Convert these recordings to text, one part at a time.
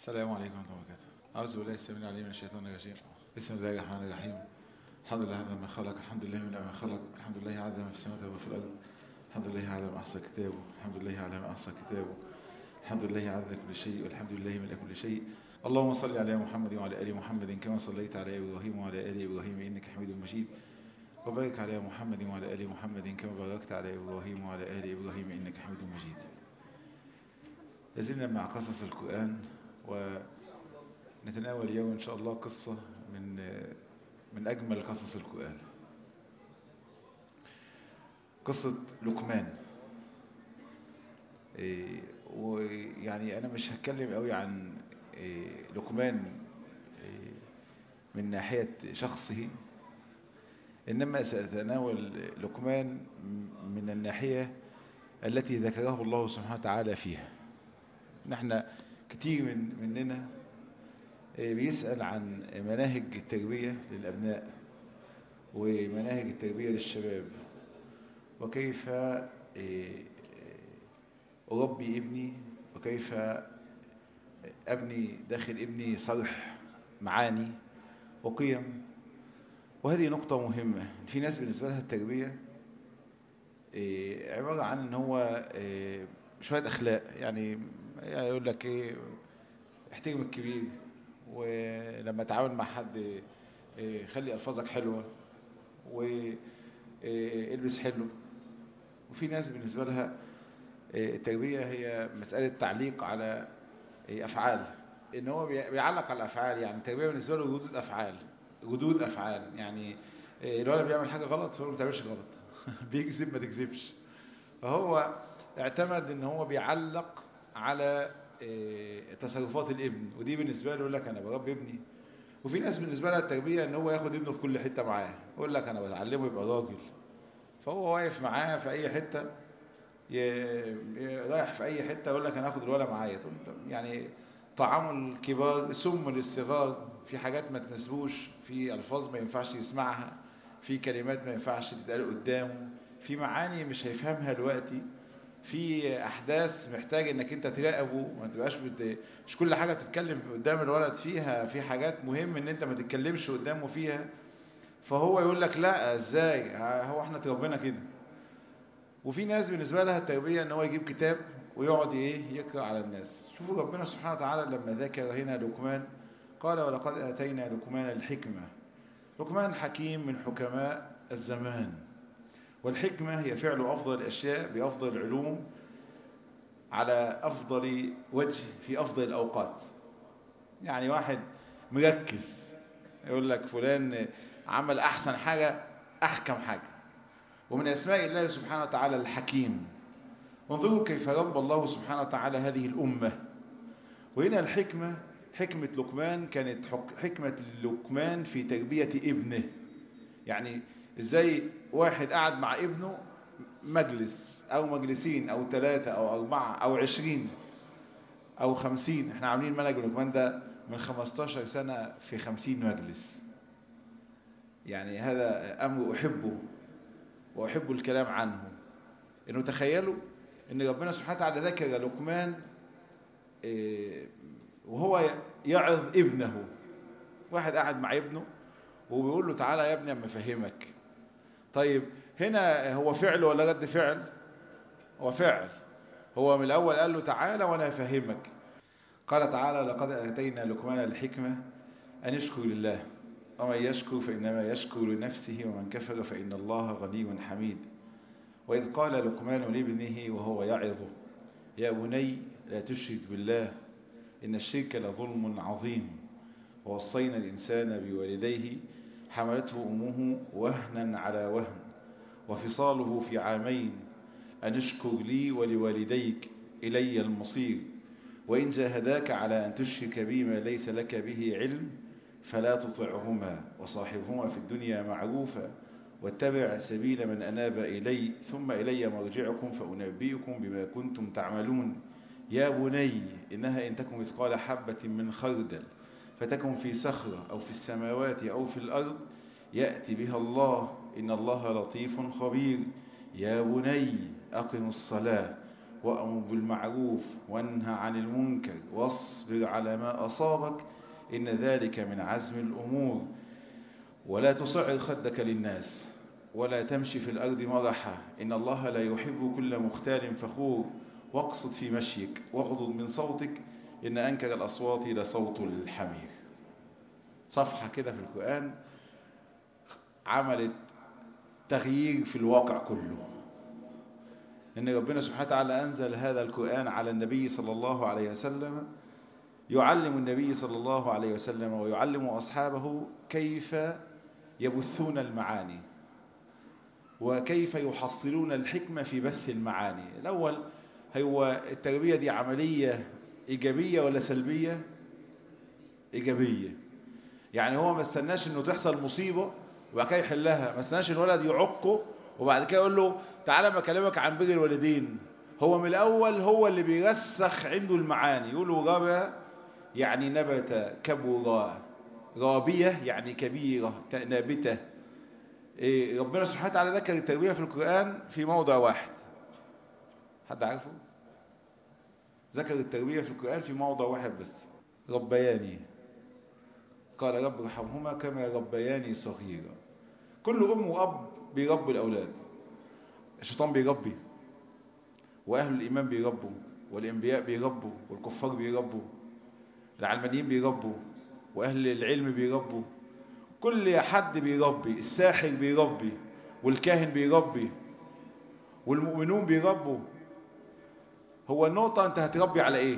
السلام عليكم ورحمة الله وبركاته أعوذ بالله السميع العليم من الشيطان الرجيم بسم الله الرحمن الرحيم الحمد لله على ما خلق الحمد لله من ما خلق الحمد لله على ما في السماوات وما في الأرض الحمد لله على ما أحصى كتابه الحمد لله على ما أحصى كتابه الحمد لله عدد كل شيء والحمد لله من كل شيء اللهم صل على محمد وعلى آل محمد كما صليت على إبراهيم وعلى آل إبراهيم إنك حميد مجيد وبارك على محمد وعلى آل محمد كما باركت على إبراهيم وعلى آل إبراهيم إنك حميد مجيد لازلنا مع قصص القرآن ونتناول اليوم إن شاء الله قصة من من أجمل قصص القرآن قصة لقمان إيه ويعني أنا مش هتكلم قوي عن إيه لقمان إيه من ناحية شخصه إنما سأتناول لقمان من الناحية التي ذكره الله سبحانه وتعالى فيها نحن كتير من مننا بيسأل عن مناهج التربية للأبناء ومناهج التربية للشباب وكيف أربي ابني وكيف أبني داخل ابني صرح معاني وقيم وهذه نقطة مهمة في ناس بالنسبة لها التربية عبارة عن ان هو شوية أخلاق يعني يقول لك ايه احترم الكبير ولما تعامل مع حد خلي ألفاظك حلوة والبس حلو وفي ناس بالنسبة لها التربية هي مسألة تعليق على أفعال ان هو بيعلق على الأفعال يعني التربية بالنسبة له ردود أفعال ردود أفعال يعني الولد بيعمل حاجة غلط فهو ما بتعملش غلط بيكذب ما تكذبش فهو اعتمد ان هو بيعلق على تصرفات الابن ودي بالنسبة له يقول لك انا بربي ابني وفي ناس بالنسبة لها التربية ان هو ياخد ابنه في كل حتة معاه يقول لك انا بتعلمه يبقى راجل فهو واقف معاه في اي حتة رايح في اي حتة يقول لك انا هاخد الولد معايا يعني طعام الكبار سم للصغار في حاجات ما تناسبوش في الفاظ ما ينفعش يسمعها في كلمات ما ينفعش تتقال قدامه في معاني مش هيفهمها دلوقتي في احداث محتاج انك انت تراقبه ما تبقاش بت... مش كل حاجه تتكلم قدام الولد فيها في حاجات مهم ان انت ما تتكلمش قدامه فيها فهو يقول لك لا ازاي هو احنا تربينا كده وفي ناس بالنسبه لها التربيه ان هو يجيب كتاب ويقعد ايه يقرا على الناس شوفوا ربنا سبحانه وتعالى لما ذكر هنا لقمان قال ولقد اتينا لقمان الحكمه لقمان حكيم من حكماء الزمان والحكمة هي فعل أفضل الأشياء بأفضل العلوم على أفضل وجه في أفضل الأوقات يعني واحد مركز يقول لك فلان عمل أحسن حاجة أحكم حاجة ومن أسماء الله سبحانه وتعالى الحكيم انظروا كيف رب الله سبحانه وتعالى هذه الأمة وهنا الحكمة حكمة لقمان كانت حكمة لقمان في تربية ابنه يعني ازاي واحد قاعد مع ابنه مجلس او مجلسين او ثلاثة او اربعة او عشرين او خمسين احنا عاملين منهج لقمان ده من خمستاشر سنة في خمسين مجلس يعني هذا امر احبه واحب الكلام عنه انه تخيلوا ان ربنا سبحانه وتعالى ذكر لقمان وهو يعظ ابنه واحد قاعد مع ابنه وبيقول له تعالى يا ابني اما افهمك طيب هنا هو فعل ولا رد فعل هو فعل هو من الاول قال له تعالى وانا افهمك قال تعالى لقد اتينا لقمان الحكمه ان يشكر لله ومن يشكر فانما يشكر لنفسه ومن كفر فان الله غني حميد واذ قال لقمان لابنه وهو يعظه يا بني لا تشرك بالله ان الشرك لظلم عظيم ووصينا الانسان بوالديه حملته أمه وهنا على وهن وفصاله في عامين أن اشكر لي ولوالديك إلي المصير وإن جاهداك على أن تشرك بي ما ليس لك به علم فلا تطعهما وصاحبهما في الدنيا معروفا واتبع سبيل من أناب إلي ثم إلي مرجعكم فأنبئكم بما كنتم تعملون يا بني إنها إن تكن مثقال حبة من خردل فتكن في صخرة أو في السماوات أو في الأرض يأتي بها الله إن الله لطيف خبير يا بني أقم الصلاة وأمر بالمعروف وانهى عن المنكر واصبر على ما أصابك إن ذلك من عزم الأمور ولا تصعر خدك للناس ولا تمشي في الأرض مرحا إن الله لا يحب كل مختال فخور واقصد في مشيك واغضض من صوتك إن أنكر الأصوات لصوت الحمير صفحة كده في القرآن عملت تغيير في الواقع كله إن ربنا سبحانه وتعالى أنزل هذا القرآن على النبي صلى الله عليه وسلم يعلم النبي صلى الله عليه وسلم ويعلم أصحابه كيف يبثون المعاني وكيف يحصلون الحكمة في بث المعاني الأول هو التربية دي عملية إيجابية ولا سلبية إيجابية يعني هو ما استناش انه تحصل مصيبة وبعد كده يحلها ما استناش الولد يعقه وبعد كده يقول له تعالى ما اكلمك عن بر الوالدين هو من الاول هو اللي بيرسخ عنده المعاني يقول له ربى يعني نبت كبر رابية يعني كبيرة نابتة إيه ربنا سبحانه وتعالى ذكر التربية في القرآن في موضع واحد حد عارفه ذكر التربية في القرآن في موضع واحد بس ربياني قال رب ارحمهما كما ربياني صغيرا كل أم وأب بيربوا الأولاد الشيطان بيربي وأهل الإيمان بيربوا والأنبياء بيربوا والكفار بيربوا العلمانيين بيربوا وأهل العلم بيربوا كل حد بيربي الساحر بيربي والكاهن بيربي والمؤمنون بيربوا هو النقطة أنت هتربي على إيه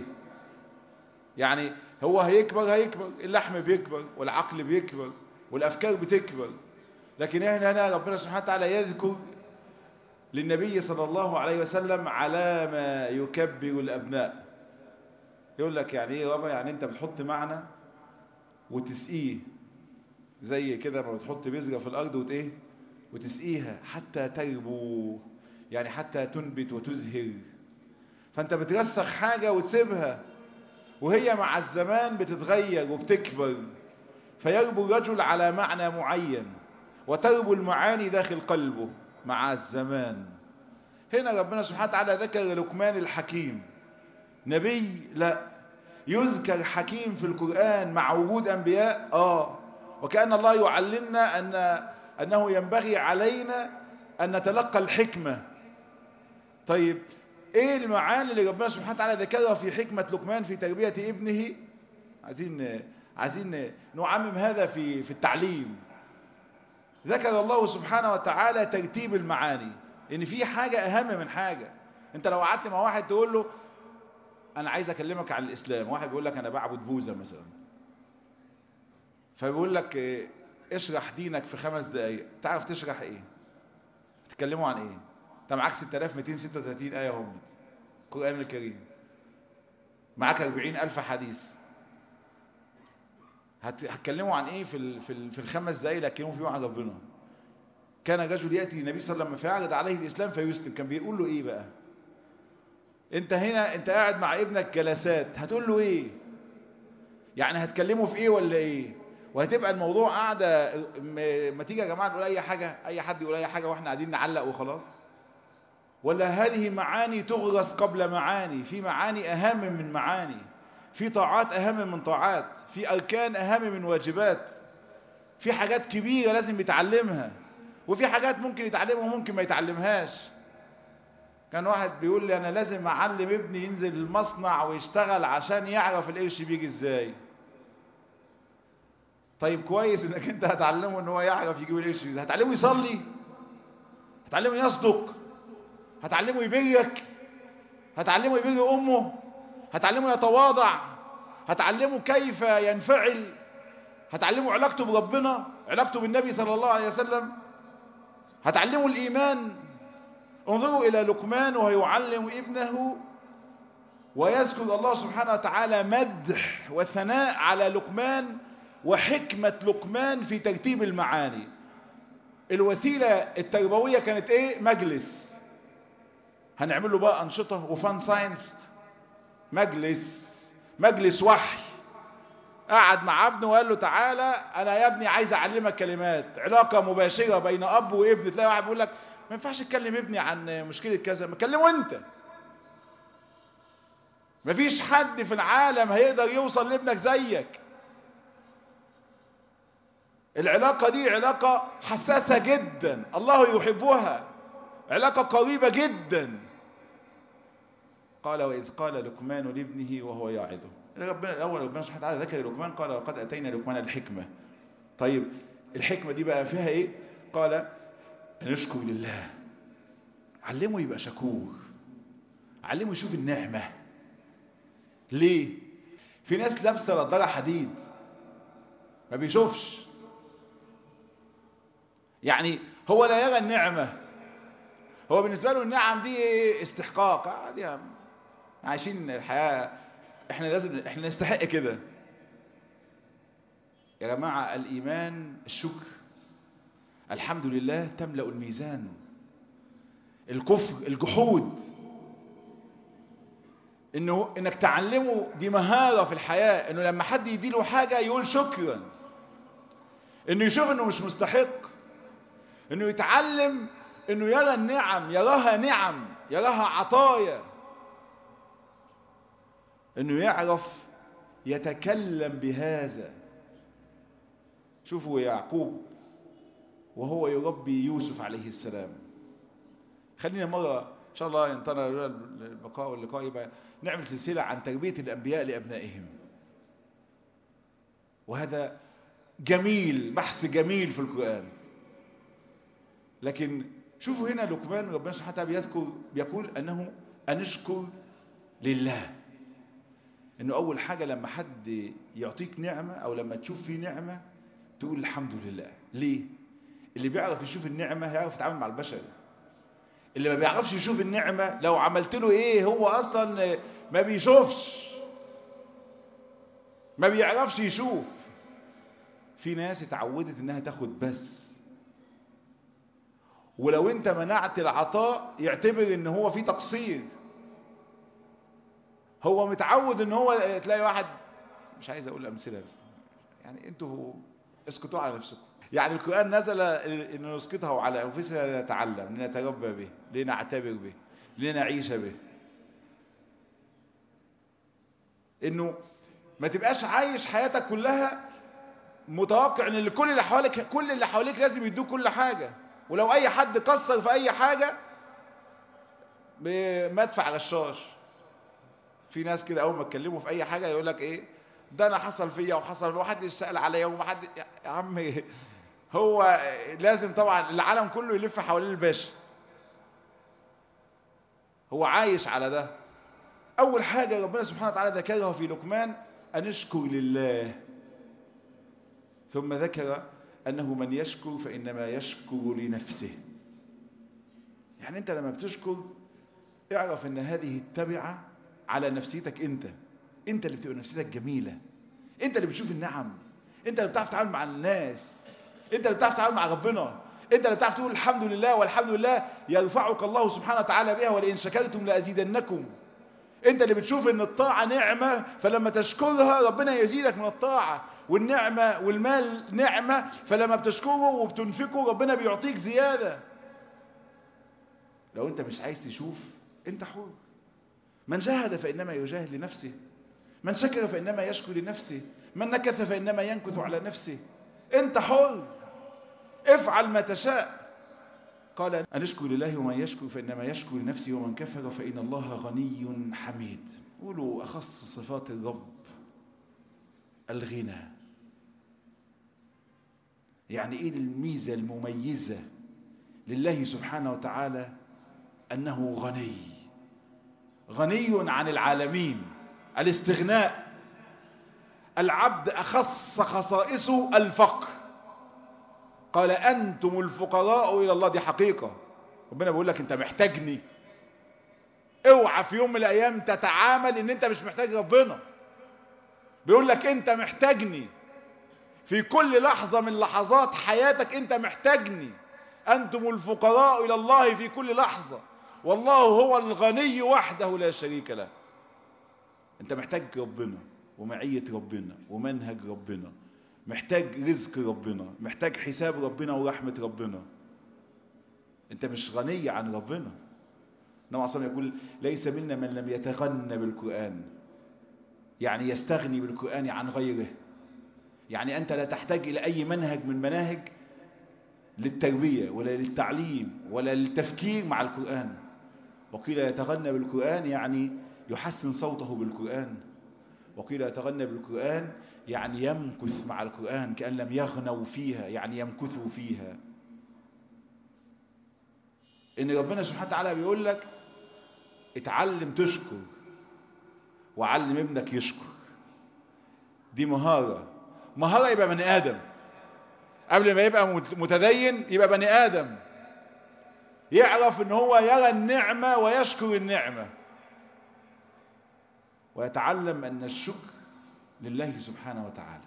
يعني هو هيكبر هيكبر اللحم بيكبر والعقل بيكبر والأفكار بتكبر لكن هنا هنا ربنا سبحانه وتعالى يذكر للنبي صلى الله عليه وسلم على ما يكبر الأبناء يقول لك يعني ايه ربا يعني انت بتحط معنى وتسقيه زي كده ما بتحط بذرة في الأرض وتايه وتسقيها حتى تربو يعني حتى تنبت وتزهر فانت بترسخ حاجة وتسيبها وهي مع الزمان بتتغير وبتكبر فيربو الرجل على معنى معين وتربو المعاني داخل قلبه مع الزمان هنا ربنا سبحانه وتعالى ذكر لقمان الحكيم نبي لا يذكر حكيم في القرآن مع وجود أنبياء آه وكأن الله يعلمنا أن أنه ينبغي علينا أن نتلقى الحكمة طيب ايه المعاني اللي ربنا سبحانه وتعالى ذكرها في حكمة لقمان في تربية ابنه عايزين عايزين نعمم هذا في في التعليم ذكر الله سبحانه وتعالى ترتيب المعاني ان في حاجة اهم من حاجة انت لو قعدت مع واحد تقول له انا عايز اكلمك عن الاسلام واحد بيقول لك انا بعبد بوذا مثلا فبيقول لك اشرح دينك في خمس دقايق تعرف تشرح ايه تتكلموا عن ايه انت معاك 6236 آية هم القرآن الكريم معاك 40000 حديث هتكلموا عن ايه في ال في, ال في الخمس دقايق اللي هتكلموا فيهم عن ربنا كان رجل ياتي النبي صلى الله عليه وسلم فيعرض عليه الاسلام فيسلم كان بيقول له ايه بقى انت هنا انت قاعد مع ابنك جلسات هتقول له ايه يعني هتكلمه في ايه ولا ايه وهتبقى الموضوع قاعده ما تيجي يا جماعه نقول اي حاجه اي حد يقول اي حاجه واحنا قاعدين نعلق وخلاص ولا هذه معاني تغرس قبل معاني في معاني أهم من معاني في طاعات أهم من طاعات في أركان أهم من واجبات في حاجات كبيرة لازم يتعلمها وفي حاجات ممكن يتعلمها وممكن ما يتعلمهاش كان واحد بيقول لي أنا لازم أعلم ابني ينزل المصنع ويشتغل عشان يعرف القرش بيجي إزاي طيب كويس انك انت هتعلمه ان هو يعرف يجيب القرش ازاي هتعلمه يصلي هتعلمه يصدق هتعلمه يبرك هتعلمه يبر أمه هتعلمه يتواضع هتعلمه كيف ينفعل هتعلمه علاقته بربنا علاقته بالنبي صلى الله عليه وسلم هتعلمه الإيمان انظروا إلى لقمان وهو يعلم ابنه ويذكر الله سبحانه وتعالى مدح وثناء على لقمان وحكمة لقمان في ترتيب المعاني الوسيلة التربوية كانت ايه مجلس هنعمل له بقى أنشطة وفان ساينس مجلس مجلس وحي قعد مع ابنه وقال له تعالى أنا يا ابني عايز أعلمك كلمات علاقة مباشرة بين أب وابن تلاقي واحد بيقول لك ما ينفعش تكلم ابني عن مشكلة كذا ما كلمه أنت مفيش حد في العالم هيقدر يوصل لابنك زيك العلاقة دي علاقة حساسة جدا الله يحبها علاقة قريبة جدا قال وإذ قال لقمان لابنه وهو يعظه ربنا الأول ربنا سبحانه وتعالى ذكر لقمان قال وقد أتينا لقمان الحكمة طيب الحكمة دي بقى فيها إيه قال أن يشكر لله علمه يبقى شكور علمه يشوف النعمة ليه في ناس لابسة نظارة حديد ما بيشوفش يعني هو لا يرى النعمة هو بالنسبة له النعم دي استحقاق عادي عايشين الحياة احنا لازم احنا نستحق كده يا جماعة الإيمان الشكر الحمد لله تملأ الميزان الكفر الجحود انه انك تعلمه دي مهارة في الحياة انه لما حد يديله حاجة يقول شكرا انه يشوف انه مش مستحق انه يتعلم انه يرى النعم يراها نعم يراها عطايا انه يعرف يتكلم بهذا شوفوا يعقوب وهو يربي يوسف عليه السلام خلينا مرة إن شاء الله ينطلع البقاء واللقاء يبقى نعمل سلسلة عن تربية الأنبياء لأبنائهم وهذا جميل بحث جميل في القرآن لكن شوفوا هنا لقمان ربنا سبحانه وتعالى بيذكر بيقول أنه أنشكر لله أنه أول حاجة لما حد يعطيك نعمة أو لما تشوف فيه نعمة تقول الحمد لله ليه؟ اللي بيعرف يشوف النعمة هيعرف يتعامل مع البشر اللي ما بيعرفش يشوف النعمة لو عملت له ايه هو اصلا ما بيشوفش ما بيعرفش يشوف في ناس اتعودت انها تاخد بس ولو انت منعت العطاء يعتبر ان هو في تقصير هو متعود ان هو تلاقي واحد مش عايز اقول امثله بس يعني انتوا اسكتوا على نفسكم يعني القرآن نزل ان نسقطه على انفسنا لنتعلم لنتربى به لنعتبر به لنعيش به انه ما تبقاش عايش حياتك كلها متوقع ان كل اللي حواليك كل اللي حواليك لازم يدوك كل حاجة ولو اي حد قصر في اي حاجة مدفع غشاش في ناس كده اول ما اتكلموا في اي حاجة يقول لك ايه ده انا حصل فيا وحصل فيا وحد يسأل عليا ومحد يا عم هو لازم طبعا العالم كله يلف حوالين الباشا هو عايش على ده اول حاجة ربنا سبحانه وتعالى ذكرها في لقمان ان اشكر لله ثم ذكر انه من يشكر فانما يشكر لنفسه يعني انت لما بتشكر اعرف ان هذه التبعة على نفسيتك انت انت اللي بتبقى نفسيتك جميلة انت اللي بتشوف النعم انت اللي بتعرف تتعامل مع الناس انت اللي بتعرف تتعامل مع ربنا انت اللي بتعرف تقول الحمد لله والحمد لله يرفعك الله سبحانه وتعالى بها ولئن شكرتم لازيدنكم انت اللي بتشوف ان الطاعة نعمة فلما تشكرها ربنا يزيدك من الطاعة والنعمة والمال نعمة فلما بتشكره وبتنفقه ربنا بيعطيك زيادة لو انت مش عايز تشوف انت حر من جاهد فإنما يجاهد لنفسه من شكر فإنما يشكر لنفسه من نكث فإنما ينكث على نفسه انت حر افعل ما تشاء قال أن اشكر لله ومن يشكر فإنما يشكر لنفسه ومن كفر فإن الله غني حميد قولوا أخص صفات الرب الغنى يعني ايه الميزة المميزة لله سبحانه وتعالى أنه غني غني عن العالمين الاستغناء العبد أخص خصائصه الفقر قال أنتم الفقراء إلى الله دي حقيقة ربنا بيقول لك أنت محتاجني اوعى في يوم من الأيام تتعامل أن أنت مش محتاج ربنا بيقول لك أنت محتاجني في كل لحظة من لحظات حياتك أنت محتاجني أنتم الفقراء إلى الله في كل لحظة والله هو الغني وحده لا شريك له أنت محتاج ربنا ومعية ربنا ومنهج ربنا محتاج رزق ربنا محتاج حساب ربنا ورحمة ربنا انت مش غني عن ربنا النبي عليه يقول ليس منا من لم يتغنى بالقرآن يعني يستغني بالقرآن عن غيره يعني أنت لا تحتاج إلى أي منهج من مناهج للتربية ولا للتعليم ولا للتفكير مع القرآن وقيل يتغنى بالقرآن يعني يحسن صوته بالقرآن وقيل يتغنى بالقرآن يعني يمكث مع القرآن كأن لم يغنوا فيها يعني يمكثوا فيها إن ربنا سبحانه وتعالى بيقول لك اتعلم تشكر وعلم ابنك يشكر دي مهارة مهارة يبقى بني آدم قبل ما يبقى متدين يبقى بني آدم يعرف ان هو يرى النعمة ويشكر النعمة ويتعلم أن الشكر لله سبحانه وتعالى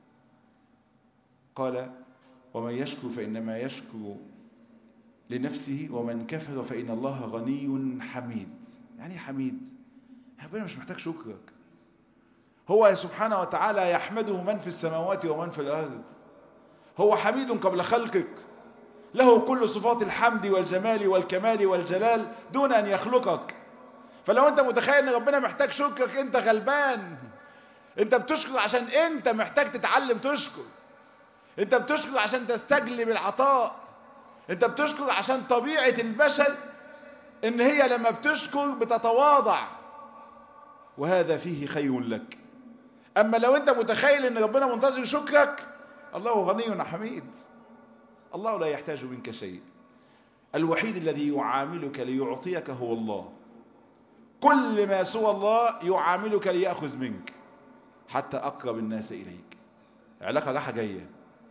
قال ومن يشكر فإنما يشكر لنفسه ومن كفر فإن الله غني حميد يعني حميد ربنا مش محتاج شكرك هو سبحانه وتعالى يحمده من في السماوات ومن في الأرض هو حميد قبل خلقك له كل صفات الحمد والجمال والكمال والجلال دون أن يخلقك فلو أنت متخيل أن ربنا محتاج شكرك أنت غلبان أنت بتشكر عشان أنت محتاج تتعلم تشكر أنت بتشكر عشان تستجلب العطاء أنت بتشكر عشان طبيعة البشر إن هي لما بتشكر بتتواضع وهذا فيه خير لك أما لو أنت متخيل أن ربنا منتظر شكرك الله غني حميد الله لا يحتاج منك شيء الوحيد الذي يعاملك ليعطيك هو الله كل ما سوى الله يعاملك ليأخذ منك حتى أقرب الناس إليك علاقة راحة جاية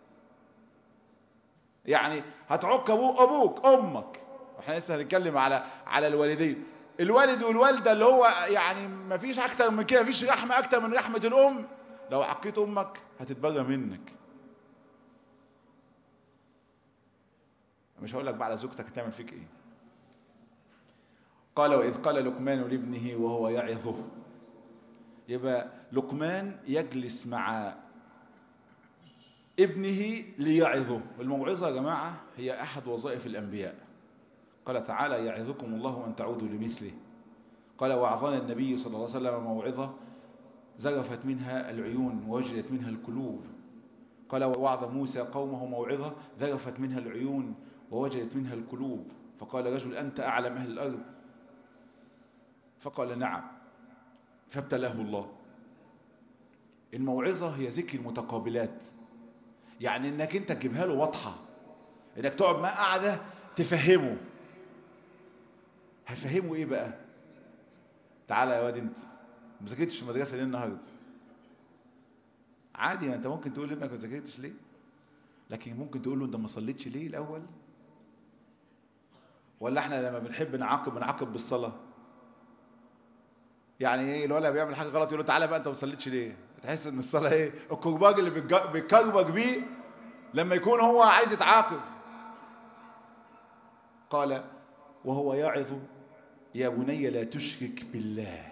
يعني هتعك أبوك, أبوك أمك احنا لسه هنتكلم على على الوالدين الوالد والوالدة اللي هو يعني ما فيش أكتر من كده فيش رحمة أكتر من رحمة الأم لو عقيت أمك هتتبرى منك مش هقول لك بقى على زوجتك هتعمل فيك ايه قال وإذ قال لقمان لابنه وهو يعظه يبقى لقمان يجلس مع ابنه ليعظه الموعظة يا جماعة هي أحد وظائف الأنبياء قال تعالى يعظكم الله أن تعودوا لمثله قال وعظنا النبي صلى الله عليه وسلم موعظة زرفت منها العيون ووجدت منها القلوب قال ووعظ موسى قومه موعظة زرفت منها العيون ووجدت منها القلوب فقال رجل أنت أعلم أهل الأرض فقال نعم فابتلاه الله الموعظة هي ذكر المتقابلات يعني انك انت تجيبها له واضحة انك تقعد معاه قاعدة تفهمه هفهمه ايه بقى تعالى يا واد انت ما ذاكرتش في المدرسة ليه النهارده عادي ما انت ممكن تقول لابنك ما ذاكرتش ليه لكن ممكن تقول له انت ما صليتش ليه الاول ولا احنا لما بنحب نعاقب بنعاقب بالصلاه يعني ايه الولد بيعمل حاجه غلط يقول له تعالى بقى انت ما صليتش ليه تحس ان الصلاه ايه الكرباج اللي بيكربج بيه لما يكون هو عايز يتعاقب قال وهو يعظ يا بني لا تشرك بالله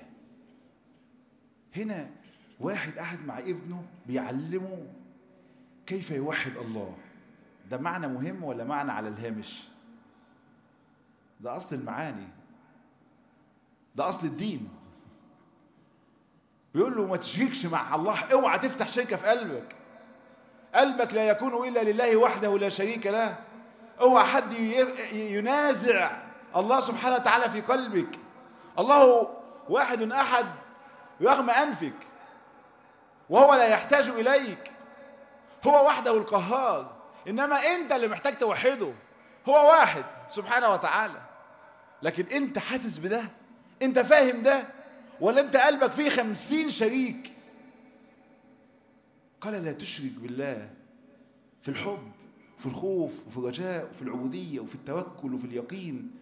هنا واحد قاعد مع ابنه بيعلمه كيف يوحد الله ده معنى مهم ولا معنى على الهامش ده أصل المعاني ده أصل الدين بيقول له ما تشركش مع الله اوعى تفتح شركة في قلبك قلبك لا يكون إلا لله وحده لا شريك له اوعى حد ينازع الله سبحانه وتعالى في قلبك الله واحد أحد رغم أنفك وهو لا يحتاج إليك هو وحده القهار إنما أنت اللي محتاج توحده هو واحد سبحانه وتعالى لكن أنت حاسس بده أنت فاهم ده ولا أنت قلبك فيه خمسين شريك قال لا تشرك بالله في الحب في الخوف وفي الرجاء وفي العبودية وفي التوكل وفي اليقين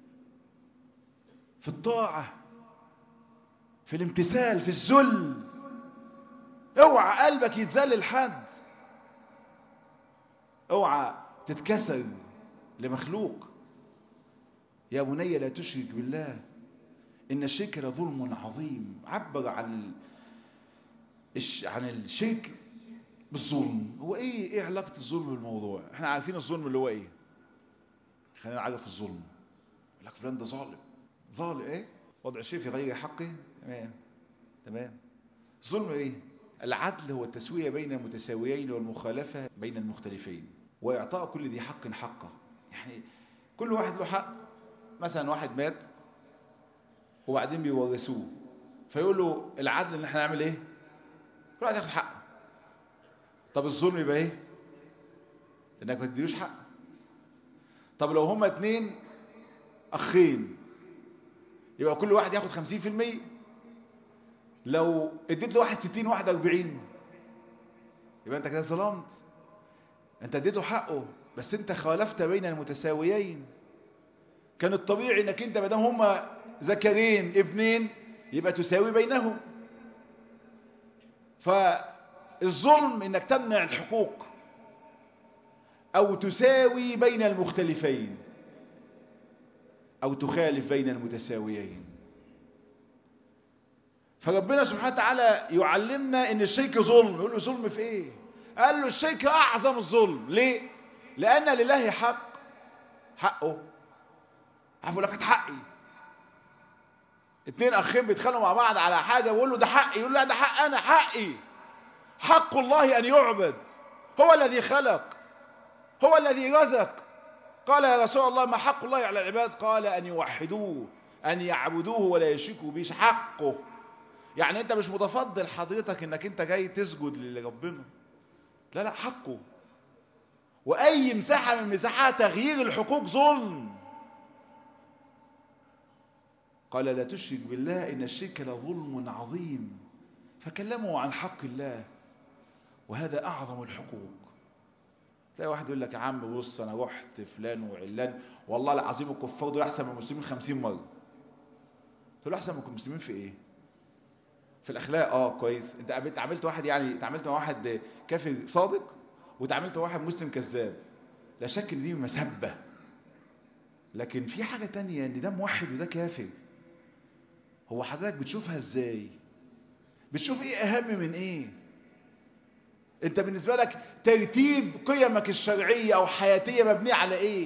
في الطاعة في الامتثال في الذل اوعى قلبك يتذل لحد اوعى تتكسر لمخلوق يا بني لا تشرك بالله ان الشرك لظلم عظيم عبر عن ال... عن الشرك بالظلم هو ايه ايه علاقه الظلم بالموضوع احنا عارفين الظلم اللي هو ايه خلينا نعرف الظلم يقول لك فلان ده ظالم ظالم ايه وضع الشيء في غير حقه تمام تمام ظلم ايه العدل هو التسوية بين المتساويين والمخالفة بين المختلفين وإعطاء كل ذي حق حقه يعني كل واحد له حق مثلا واحد مات وبعدين بيورثوه فيقول له العدل ان احنا نعمل ايه كل واحد ياخد حقه طب الظلم يبقى ايه انك ما تديلوش حق طب لو هما اتنين اخين يبقى كل واحد ياخد خمسين في المية لو اديت لواحد ستين واحد اربعين يبقى انت كده ظلمت انت اديته حقه بس انت خالفت بين المتساويين كان الطبيعي انك انت مادام هما ذكرين ابنين يبقى تساوي بينهم فالظلم انك تمنع الحقوق او تساوي بين المختلفين او تخالف بين المتساويين فربنا سبحانه وتعالى يعلمنا ان الشرك ظلم يقول له ظلم في ايه قال له الشرك اعظم الظلم ليه لان لله حق حقه عارف لك حقي اتنين اخين بيتخانقوا مع بعض على حاجه ويقول له ده حقي يقول له لا ده حق انا حقي حق الله ان يعبد هو الذي خلق هو الذي رزق قال يا رسول الله ما حق الله على العباد قال ان يوحدوه ان يعبدوه ولا يشركوا به حقه يعني انت مش متفضل حضرتك انك انت جاي تسجد لربنا لا لا حقه واي مساحه من مساحات تغيير الحقوق ظلم قال لا تشرك بالله إن الشرك لظلم عظيم فكلموا عن حق الله وهذا أعظم الحقوق تلاقي واحد يقول لك يا عم بص أنا رحت فلان وعلان والله العظيم الكفار دول أحسن من المسلمين خمسين مرة تقول أحسن من المسلمين في إيه؟ في الأخلاق آه كويس أنت قابلت عملت واحد يعني تعاملت مع واحد كافر صادق وتعاملت مع واحد مسلم كذاب لا شك إن دي مسبة لكن في حاجة تانية إن ده موحد وده كافر هو حضرتك بتشوفها ازاي بتشوف ايه اهم من ايه انت بالنسبة لك ترتيب قيمك الشرعية او حياتية مبنية على ايه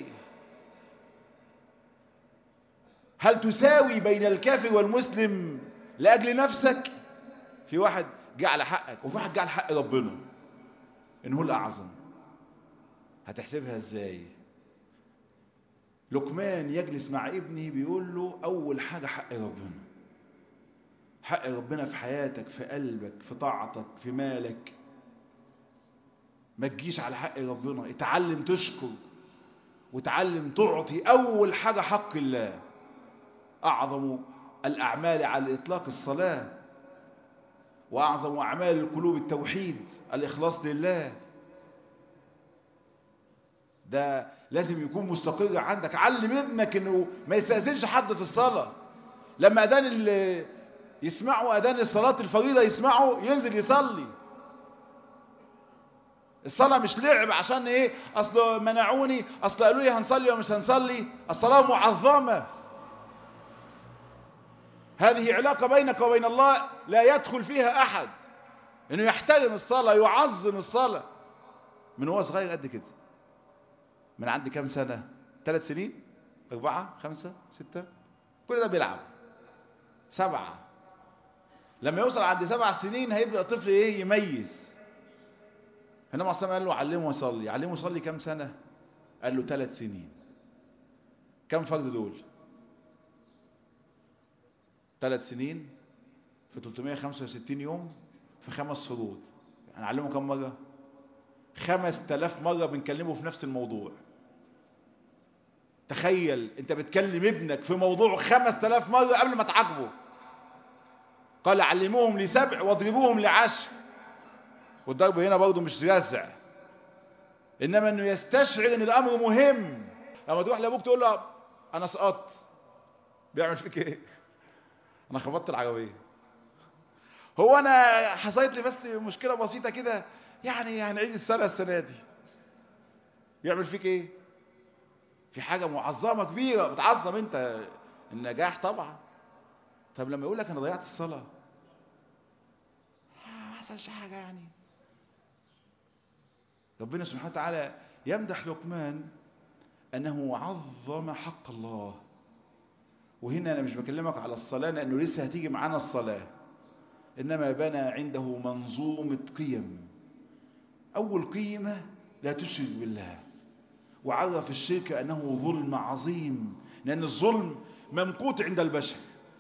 هل تساوي بين الكافر والمسلم لاجل نفسك في واحد جه على حقك وفي واحد جه على حق ربنا ان هو الاعظم هتحسبها ازاي لقمان يجلس مع ابنه بيقول له اول حاجة حق ربنا حق ربنا في حياتك في قلبك في طاعتك في مالك ما تجيش على حق ربنا اتعلم تشكر وتعلم تعطي أول حاجة حق الله أعظم الأعمال على الإطلاق الصلاة وأعظم أعمال القلوب التوحيد الإخلاص لله ده لازم يكون مستقر عندك علم ابنك انه ما يستأذنش حد في الصلاة لما أذان اللي يسمعوا أذان الصلاة الفريضة يسمعوا ينزل يصلي الصلاة مش لعب عشان ايه اصل منعوني اصل قالوا لي هنصلي ومش هنصلي الصلاة معظمة هذه علاقة بينك وبين الله لا يدخل فيها احد انه يحترم الصلاة يعظم الصلاة من هو صغير قد كده من عندي كام سنة ثلاث سنين اربعة خمسة ستة كل ده بيلعب سبعة لما يوصل عند سبع سنين هيبدأ طفل ايه يميز انما اصلا قال له علمه يصلي علمه يصلي كام سنة قال له ثلاث سنين كم فرد دول ثلاث سنين في 365 يوم في خمس فروض هنعلمه كم مرة خمس تلاف مرة بنكلمه في نفس الموضوع تخيل انت بتكلم ابنك في موضوع خمس تلاف مرة قبل ما تعاقبه قال علموهم لسبع واضربوهم لعشر والضرب هنا برضه مش رزع انما انه يستشعر ان الامر مهم لما تروح لابوك تقول له انا سقطت بيعمل فيك ايه انا خبطت العربيه هو انا حصلت لي بس مشكله بسيطه كده يعني هنعيد السنه السنه دي يعمل فيك ايه في حاجه معظمه كبيره بتعظم انت النجاح طبعا طب لما يقول لك انا ضيعت الصلاه ما حصلش حاجه يعني ربنا سبحانه وتعالى يمدح لقمان أنه عظم حق الله وهنا أنا مش بكلمك على الصلاة لأنه لسه هتيجي معانا الصلاة إنما بنى عنده منظومة قيم أول قيمة لا تشرك بالله وعرف الشرك أنه ظلم عظيم لأن الظلم ممقوت عند البشر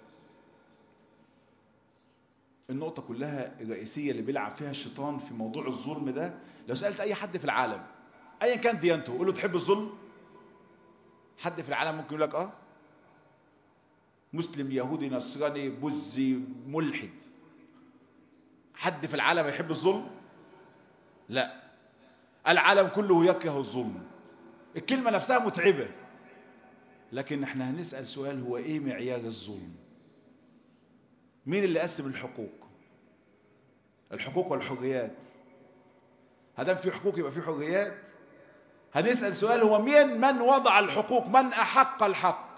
النقطة كلها الرئيسية اللي بيلعب فيها الشيطان في موضوع الظلم ده لو سألت أي حد في العالم أيا كان ديانته قول له تحب الظلم حد في العالم ممكن يقول لك اه مسلم يهودي نصراني بوذي ملحد حد في العالم يحب الظلم لا العالم كله يكره الظلم الكلمة نفسها متعبة لكن احنا هنسأل سؤال هو ايه معيار الظلم مين اللي قسم الحقوق الحقوق والحريات هدام في حقوق يبقى في حريات هنسأل سؤال هو مين من وضع الحقوق من أحق الحق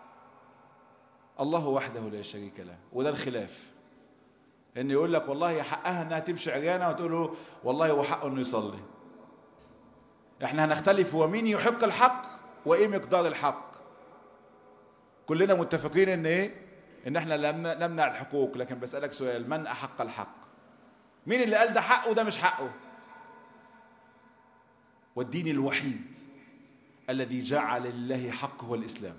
الله وحده لا شريك له وده الخلاف ان يقول لك والله حقها انها تمشي عريانه وتقول له والله هو حقه انه يصلي احنا هنختلف هو مين يحق الحق وايه مقدار الحق كلنا متفقين ان ايه ان احنا لم نمنع الحقوق لكن بسألك سؤال من احق الحق مين اللي قال ده حقه وده مش حقه والدين الوحيد الذي جعل لله حق هو الإسلام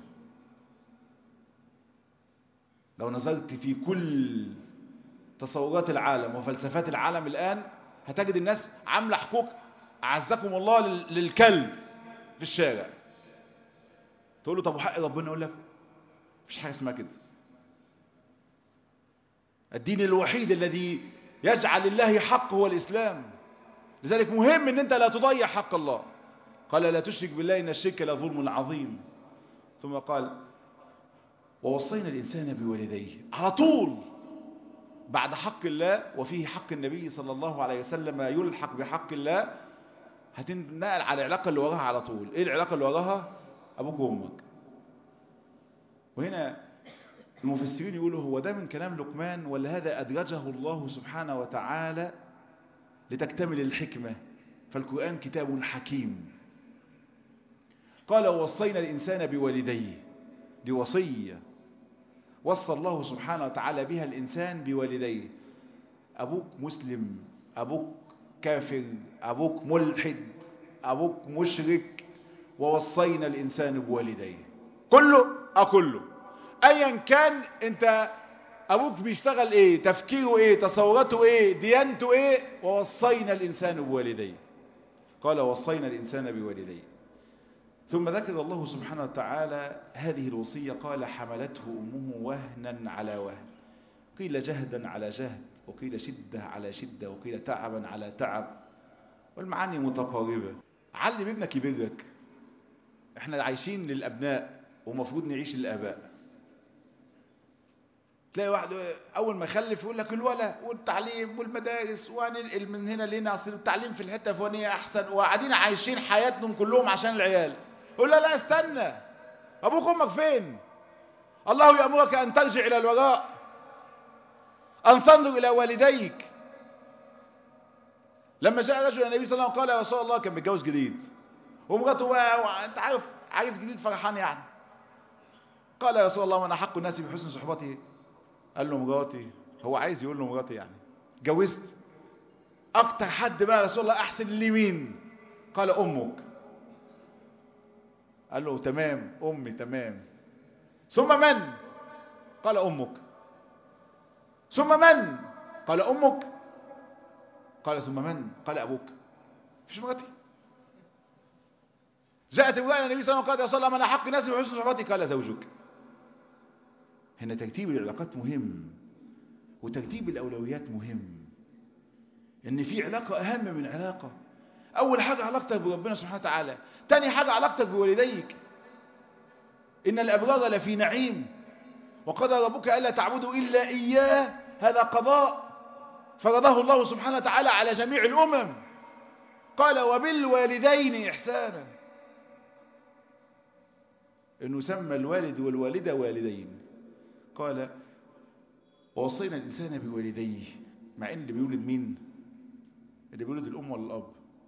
لو نظرت في كل تصورات العالم وفلسفات العالم الآن هتجد الناس عاملة حقوق أعزكم الله للكلب في الشارع تقول له طب وحق ربنا يقول لك مفيش حاجة اسمها كده الدين الوحيد الذي يجعل الله حق هو الإسلام لذلك مهم ان انت لا تضيع حق الله قال لا تشرك بالله ان الشرك لظلم عظيم ثم قال ووصينا الانسان بوالديه على طول بعد حق الله وفيه حق النبي صلى الله عليه وسلم يلحق بحق الله هتنقل على العلاقه اللي وراها على طول ايه العلاقه اللي وراها ابوك وامك وهنا المفسرين يقولوا هو ده من كلام لقمان ولا هذا ادرجه الله سبحانه وتعالى لتكتمل الحكمة فالقرآن كتاب حكيم قال ووصينا الإنسان بوالديه دي وصية وصى الله سبحانه وتعالى بها الإنسان بوالديه أبوك مسلم أبوك كافر أبوك ملحد أبوك مشرك ووصينا الإنسان بوالديه كله أكله أيا كان أنت أبوك بيشتغل إيه تفكيره إيه تصوراته إيه ديانته إيه ووصينا الإنسان بوالديه قال وصينا الإنسان بوالديه ثم ذكر الله سبحانه وتعالى هذه الوصية قال حملته أمه وهنا على وهن قيل جهدا على جهد وقيل شدة على شدة وقيل تعبا على تعب والمعاني متقاربة علم ابنك يبرك احنا عايشين للأبناء ومفروض نعيش للآباء تلاقي واحد اول ما يخلف يقول لك الولا والتعليم والمدارس وهننقل من هنا لهنا اصل التعليم في الحته الفلانيه احسن وقاعدين عايشين حياتهم كلهم عشان العيال يقول لا لا استنى ابوك وامك فين الله يامرك ان ترجع الى الوراء ان تنظر الى والديك لما جاء رجل النبي صلى الله عليه وسلم قال يا رسول الله كان متجوز جديد ومراته بقى انت عارف عارف جديد فرحان يعني قال يا رسول الله من احق الناس بحسن صحبته قال له مراتي هو عايز يقول له مراتي يعني جوزت اكتر حد بقى رسول الله احسن لي مين قال امك قال له تمام امي تمام ثم من قال امك ثم من قال امك قال ثم من قال ابوك مش مراتي جاءت امرأة النبي صلى الله عليه وسلم قالت يا صلى الله من احق الناس بحسن صحبتي قال زوجك هنا ترتيب العلاقات مهم وترتيب الأولويات مهم إن في علاقة أهم من علاقة أول حاجة علاقتك بربنا سبحانه وتعالى تاني حاجة علاقتك بوالديك إن الأبرار لفي نعيم وقضى ربك ألا تعبدوا إلا إياه هذا قضاء فرضه الله سبحانه وتعالى على جميع الأمم قال وبالوالدين إحسانا إنه سمى الوالد والوالدة والدين قال ووصينا الإنسان بوالديه مع إن اللي بيولد مين اللي بيولد الأم ولا الأب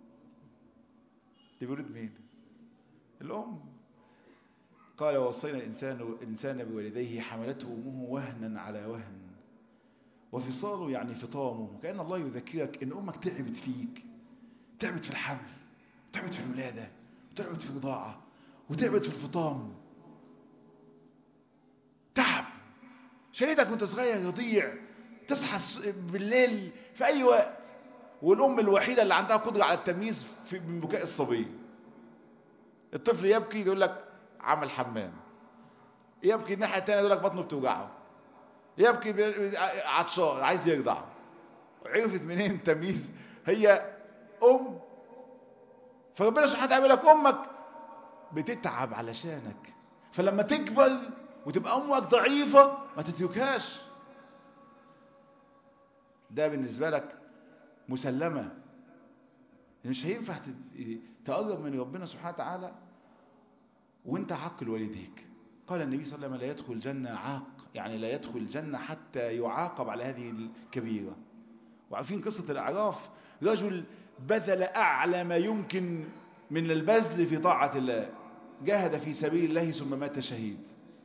اللي بيولد مين الأم قال ووصينا الإنسان, الإنسان بوالديه حملته أمه وهنا على وهن وفصاله يعني فطامه كأن الله يذكرك ان امك تعبت فيك تعبت في الحمل تعبت في الولادة وتعبت في الرضاعة وتعبت في الفطام تعب شريتك وانت صغير يضيع تصحى بالليل في اي وقت والام الوحيدة اللي عندها قدرة على التمييز في من بكاء الصبي الطفل يبكي يقول لك عمل حمام يبكي الناحية التانية يقول لك بطنه بتوجعه يبكي عطشان عايز يرضع عرفت منين تمييز هي ام فربنا سبحانه وتعالى لك امك بتتعب علشانك فلما تكبر وتبقى امك ضعيفة ما تتركهاش ده بالنسبة لك مسلمة مش هينفع تقرب من ربنا سبحانه وتعالى وانت عاقل والديك قال النبي صلى الله عليه وسلم لا يدخل الجنة عاق يعني لا يدخل الجنة حتى يعاقب على هذه الكبيرة وعارفين قصة الأعراف رجل بذل أعلى ما يمكن من البذل في طاعة الله جاهد في سبيل الله ثم مات شهيد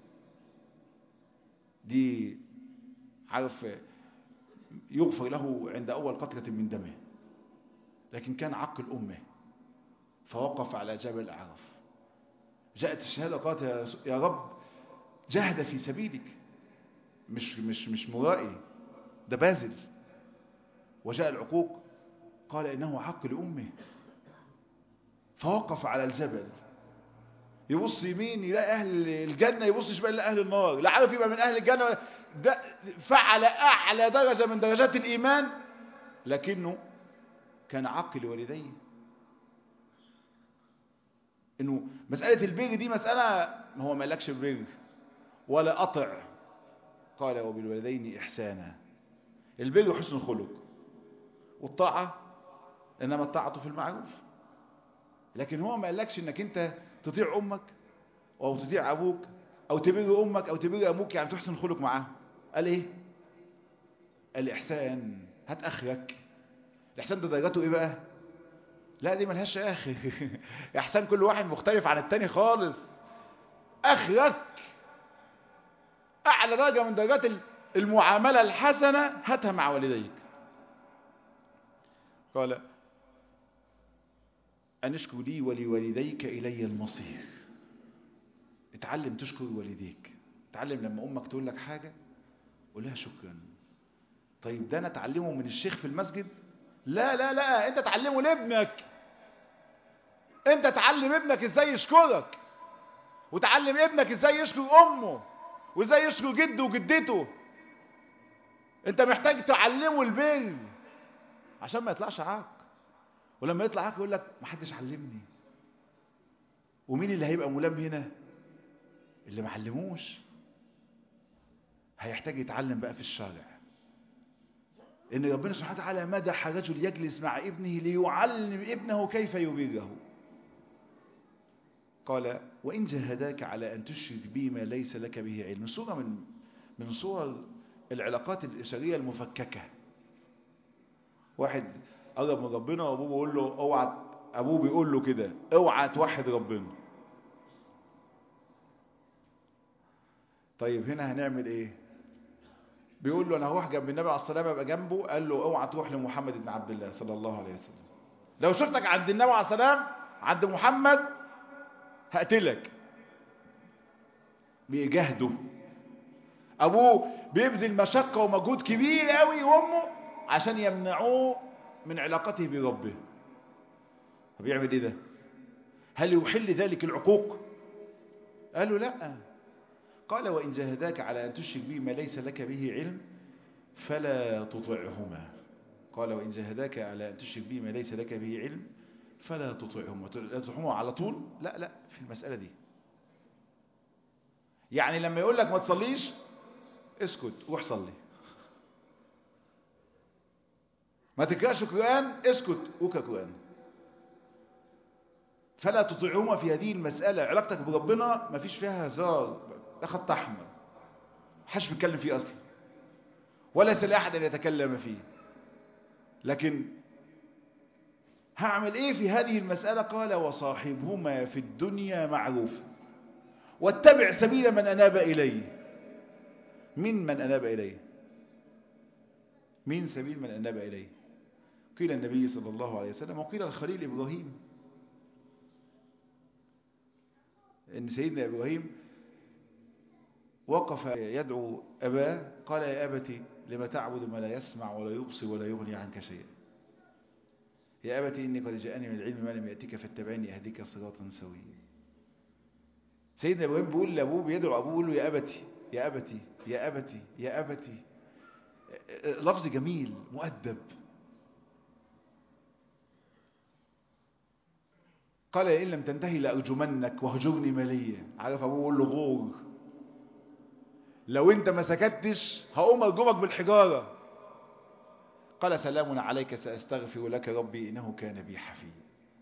دي عارف يغفر له عند أول قطرة من دمه لكن كان عقل أمه فوقف على جبل أعراف جاءت الشهادة قالت يا رب جاهد في سبيلك مش مش مش مرائي ده باذل وجاء العقوق قال إنه حق لأمه فوقف على الجبل يبص يمين يلاقي أهل الجنة يبص شمال يلاقي أهل النار لا عارف يبقى من أهل الجنة ده فعل أعلى درجة من درجات الإيمان لكنه كان عاقل والديه انه مسألة البر دي مسألة هو ما قالكش البر ولا أطع قال وبالوالدين إحسانا البر حسن الخلق والطاعة إنما الطاعة في المعروف لكن هو ما قالكش إنك أنت تطيع أمك أو تطيع أبوك أو تبر أمك أو تبر أبوك يعني تحسن الخلق معاه قال إيه الإحسان هات أخرك الإحسان ده درجته إيه بقى لا دي ملهاش اخر احسان كل واحد مختلف عن التاني خالص اخرك اعلى درجة من درجات المعاملة الحسنة هاتها مع والديك قال ان اشكر لي ولوالديك الي المصير اتعلم تشكر والديك اتعلم لما امك تقول لك حاجة قول لها شكرا طيب ده انا اتعلمه من الشيخ في المسجد لا لا لا انت تعلمه لابنك انت تعلم ابنك ازاي يشكرك وتعلم ابنك ازاي يشكر امه وازاي يشكر جده وجدته انت محتاج تعلمه البر عشان ما يطلعش عاق ولما يطلع عاق يقول لك ما حدش علمني ومين اللي هيبقى ملام هنا اللي ما علموش هيحتاج يتعلم بقى في الشارع ان ربنا سبحانه وتعالى مدح رجل يجلس مع ابنه ليعلم ابنه كيف يبره قال وإن جهداك على أن تشرك بي ما ليس لك به علم صورة من من صور العلاقات الأسرية المفككة واحد قرب من ربنا وابوه بيقول له اوعى ابوه بيقول له كده اوعى توحد ربنا طيب هنا هنعمل ايه بيقول له انا هروح جنب النبي عليه الصلاه والسلام ابقى جنبه قال له اوعى تروح لمحمد بن عبد الله صلى الله عليه وسلم لو شفتك عند النبي عليه الصلاه والسلام عند محمد هقتلك بيجاهده ابوه بيبذل مشقه ومجهود كبير قوي وامه عشان يمنعوه من علاقته بربه فبيعمل ايه ده هل يحل ذلك العقوق قالوا لا قال وإن جاهداك على أن تشرك به ما ليس لك به علم فلا تطعهما قال وإن جاهداك على أن تشرك به ما ليس لك به علم فلا تطعهما لا تطعهما على طول لا لا في المسألة دي يعني لما يقول لك ما تصليش اسكت روح صلي ما تقراش القرآن اسكت وقرا قرآن فلا تطيعهما في هذه المسألة علاقتك بربنا ما فيش فيها هزار ده خط أحمر محدش بيتكلم فيه أصلا ولا يسأل أحد أن يتكلم فيه لكن هعمل إيه في هذه المسألة قال وصاحبهما في الدنيا معروف واتبع سبيل من أناب إليه من من أناب إليه مين سبيل من أناب إليه قيل النبي صلى الله عليه وسلم وقيل الخليل إبراهيم إن سيدنا إبراهيم وقف يدعو أباه قال يا أبتي لما تعبد ما لا يسمع ولا يبصر ولا يغني عنك شيئا يا أبتي إني قد جاءني من العلم ما لم يأتك فاتبعني أهديك صراطا سويا سيدنا إبراهيم بيقول لأبوه بيدعو أبوه بيقول له يا أبتي يا أبتي يا أبتي يا أبتي لفظ جميل مؤدب قال إن لم تنتهي لأرجمنك وهجرني مليا عارف أبوه يقول له غور لو أنت ما سكتش هقوم أرجمك بالحجارة قال سلام عليك سأستغفر لك ربي إنه كان بي حفيا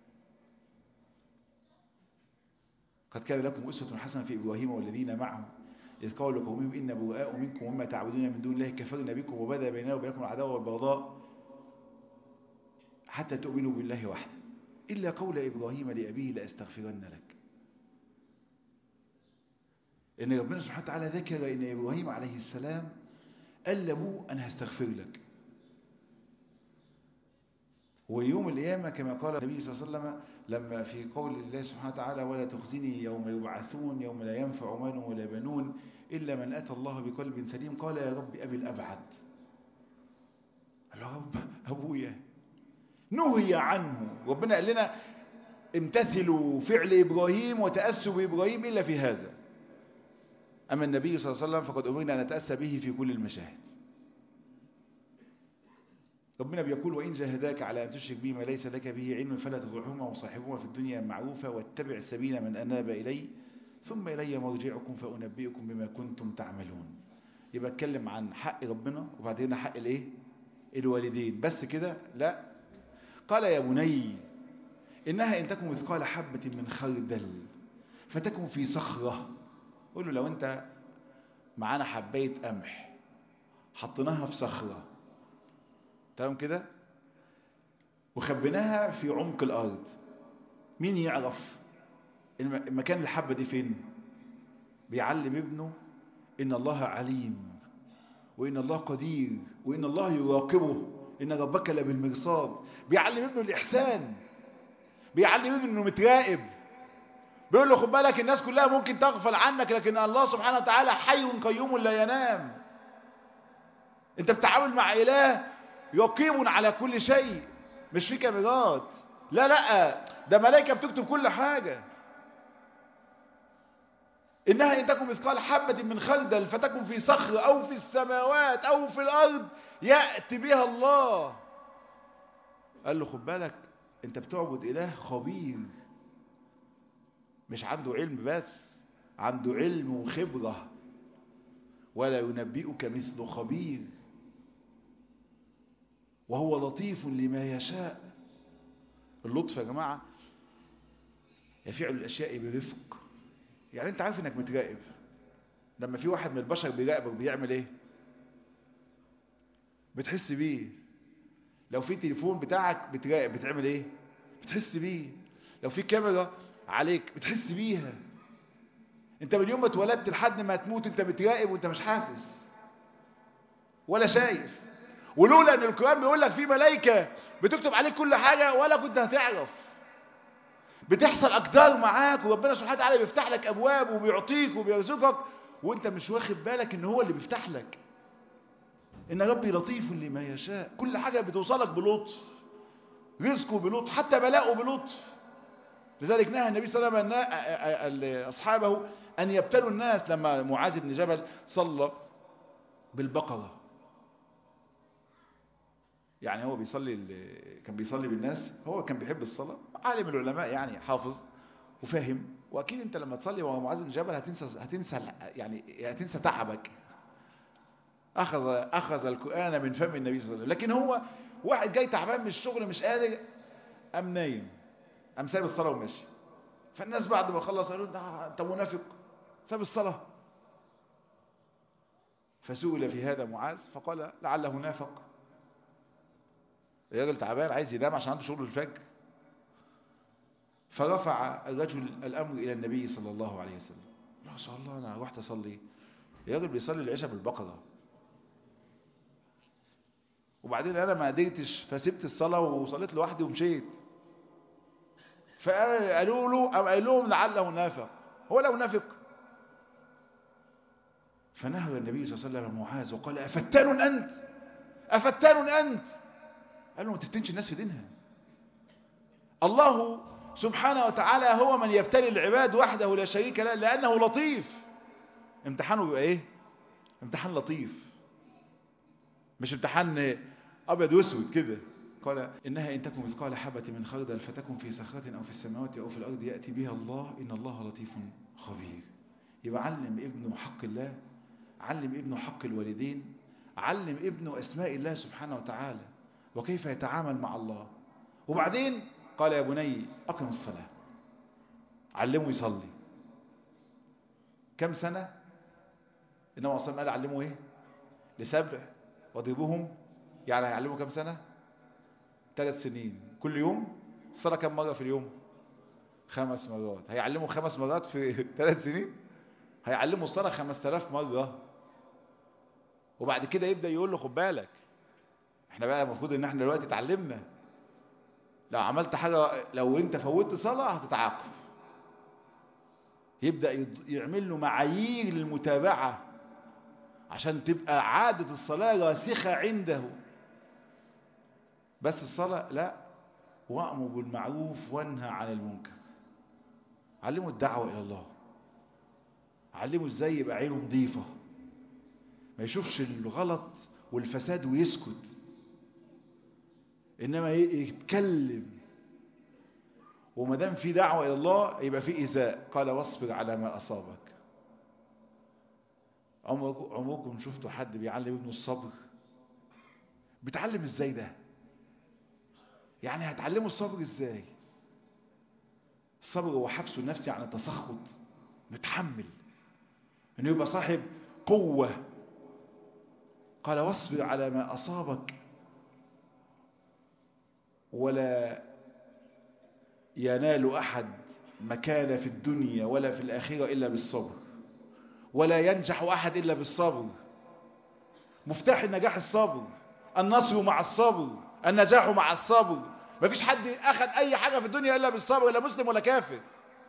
قد كان لكم أسوة حسنة في إبراهيم والذين معه إذ قالوا لقومهم إن براء منكم وما تعبدون من دون الله كفرنا بكم وبدا بيننا وبينكم العداوة والبغضاء حتى تؤمنوا بالله وحده إلا قول إبراهيم لأبيه لأستغفرن لك إن ربنا سبحانه وتعالى ذكر إن إبراهيم عليه السلام قال لأبوه أنا هستغفر لك ويوم القيامة كما قال النبي صلى الله عليه وسلم لما في قول الله سبحانه وتعالى ولا تخزني يوم يبعثون يوم لا ينفع مال ولا بنون إلا من أتى الله بقلب سليم قال يا رب أبي الأبعد قال له رب أبويا نهي عنه ربنا قال لنا امتثلوا فعل إبراهيم وتأسوا بإبراهيم إلا في هذا أما النبي صلى الله عليه وسلم فقد أمرنا أن نتأسى به في كل المشاهد ربنا بيقول وإن جاهداك على أن تشرك بما ليس لك به علم فلا تطعهما وصاحبهما في الدنيا معروفة واتبع سبيل من أناب إلي ثم إلي مرجعكم فأنبئكم بما كنتم تعملون يبقى اتكلم عن حق ربنا وبعدين حق الايه الوالدين بس كده لا قال يا بني إنها إن تكن مثقال حبة من خردل فتكن في صخرة قول له لو أنت معانا حباية قمح حطيناها في صخرة تمام كده وخبيناها في عمق الأرض مين يعرف المكان الحبة دي فين بيعلم ابنه إن الله عليم وإن الله قدير وإن الله يراقبه إن ربك لبالمرصاد بيعلم ابنه الإحسان بيعلم ابنه إنه متراقب بيقول له خد بالك الناس كلها ممكن تغفل عنك لكن الله سبحانه وتعالى حي قيوم لا ينام انت بتتعامل مع إله يقيم على كل شيء مش في كاميرات لا لا ده ملائكة بتكتب كل حاجة إنها إن تكن مثقال حبة من خردل فتكن في صخر أو في السماوات أو في الأرض يأتي بها الله قال له خد بالك أنت بتعبد إله خبير مش عنده علم بس عنده علم وخبرة ولا ينبئك مثل خبير وهو لطيف لما يشاء اللطف يا جماعة يفعل الأشياء برفق يعني انت عارف انك متراقب لما في واحد من البشر بيراقبك بيعمل ايه بتحس بيه لو في تليفون بتاعك بتراقب بتعمل ايه بتحس بيه لو في كاميرا عليك بتحس بيها انت من يوم ما اتولدت لحد ما تموت انت بتراقب وانت مش حاسس ولا شايف ولولا ان القرآن بيقول لك في ملائكة بتكتب عليك كل حاجة ولا كنت هتعرف بتحصل أقدار معاك وربنا سبحانه وتعالى بيفتح لك أبواب وبيعطيك وبيرزقك وانت مش واخد بالك ان هو اللي بيفتح لك ان ربي لطيف لما يشاء كل حاجة بتوصلك بلطف رزقه بلطف حتى بلاءه بلطف لذلك نهى النبي صلى الله عليه وسلم أصحابه أن يبتلوا الناس لما معاذ بن جبل صلى بالبقرة يعني هو بيصلي كان بيصلي بالناس هو كان بيحب الصلاة عالم العلماء يعني حافظ وفاهم واكيد انت لما تصلي وهو معاذ بن جبل هتنسى هتنسى يعني هتنسى تعبك اخذ اخذ القران من فم النبي صلى الله عليه وسلم لكن هو واحد جاي تعبان من الشغل مش قادر قام نايم قام ساب الصلاه ومشي فالناس بعد ما خلص قالوا انت منافق ساب الصلاه فسئل في هذا معاذ فقال لعله نافق الراجل تعبان عايز ينام عشان عنده شغل الفجر فرفع الرجل الأمر إلى النبي صلى الله عليه وسلم يا رسول الله أنا رحت أصلي الراجل بيصلي العشاء بالبقرة وبعدين انا ما قدرتش فسبت الصلاه وصليت لوحدي ومشيت فقالوا له أو قال لهم لعله نافق هو لو نافق فنهى النبي صلى الله عليه وسلم معاذ وقال أفتان أنت أفتان أنت قال له ما تفتنش الناس في دينها الله سبحانه وتعالى هو من يبتلي العباد وحده لا شريك له لأنه لطيف امتحانه بيبقى ايه امتحان لطيف مش امتحان ابيض واسود كده قال إنها إن تكن مثقال حبة من خردل فتكن في صخرة أو في السماوات أو في الأرض يأتي بها الله إن الله لطيف خبير يبقى علم ابنه حق الله علم ابنه حق الوالدين علم ابنه أسماء الله سبحانه وتعالى وكيف يتعامل مع الله وبعدين قال يا بني أقم الصلاة علمه يصلي كم سنة إنما أصلا قال علمه إيه لسبع واضربوهم يعني هيعلمه كم سنة ثلاث سنين كل يوم الصلاة كم مرة في اليوم خمس مرات هيعلمه خمس مرات في ثلاث سنين هيعلمه الصلاة خمس تلاف مرة وبعد كده يبدأ يقول له خد بالك احنا بقى المفروض ان احنا دلوقتي اتعلمنا لو عملت حاجة لو انت فوتت صلاة هتتعاقب يبدأ يعمل له معايير للمتابعة عشان تبقى عادة الصلاة راسخة عنده بس الصلاة لا وأمر بالمعروف وانهى عن المنكر علموا الدعوة إلى الله علموا ازاي يبقى عينه نظيفة ما يشوفش الغلط والفساد ويسكت إنما يتكلم وما دام في دعوة إلى الله يبقى في إيذاء قال واصبر على ما أصابك عمركم شفتوا حد بيعلم ابنه الصبر بيتعلم ازاي ده يعني هتعلمه الصبر ازاي الصبر هو حبسه النفسي عن التسخط متحمل انه يبقى صاحب قوة قال واصبر على ما أصابك ولا ينال أحد مكان في الدنيا ولا في الآخرة إلا بالصبر ولا ينجح أحد إلا بالصبر مفتاح النجاح الصبر النصر مع الصبر النجاح مع الصبر مفيش حد أخذ أي حاجة في الدنيا إلا بالصبر لا مسلم ولا كافر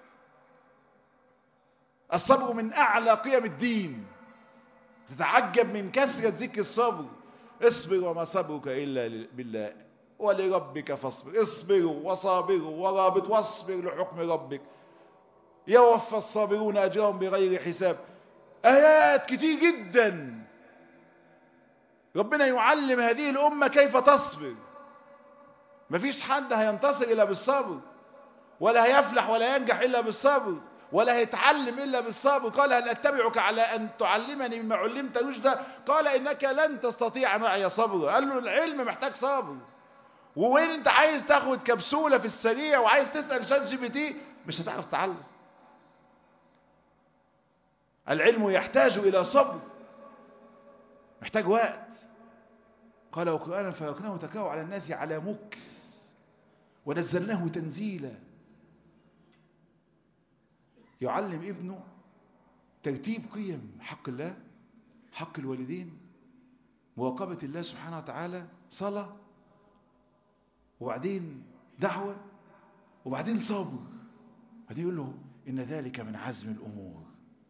الصبر من أعلى قيم الدين تتعجب من كثرة ذكر الصبر اصبر وما صبرك إلا بالله ولربك فاصبر اصبروا وصابروا ورابط واصبر لحكم ربك يوفى الصابرون أجرهم بغير حساب آيات كتير جدا ربنا يعلم هذه الأمة كيف تصبر مفيش حد هينتصر إلا بالصبر ولا هيفلح ولا ينجح إلا بالصبر ولا هيتعلم إلا بالصبر قال هل أتبعك على أن تعلمني مما علمت رشدا قال إنك لن تستطيع معي صبرا قال له العلم محتاج صبر ووين انت عايز تاخد كبسولة في السريع وعايز تسأل شات جي بي تي مش هتعرف تتعلم العلم يحتاج إلى صبر محتاج وقت قال وقرآنا فرقناه تكاو على الناس على مك ونزلناه تنزيلا يعلم ابنه ترتيب قيم حق الله حق الوالدين مراقبة الله سبحانه وتعالى صلاة وبعدين دعوة وبعدين صبر بعدين يقول له إن ذلك من عزم الأمور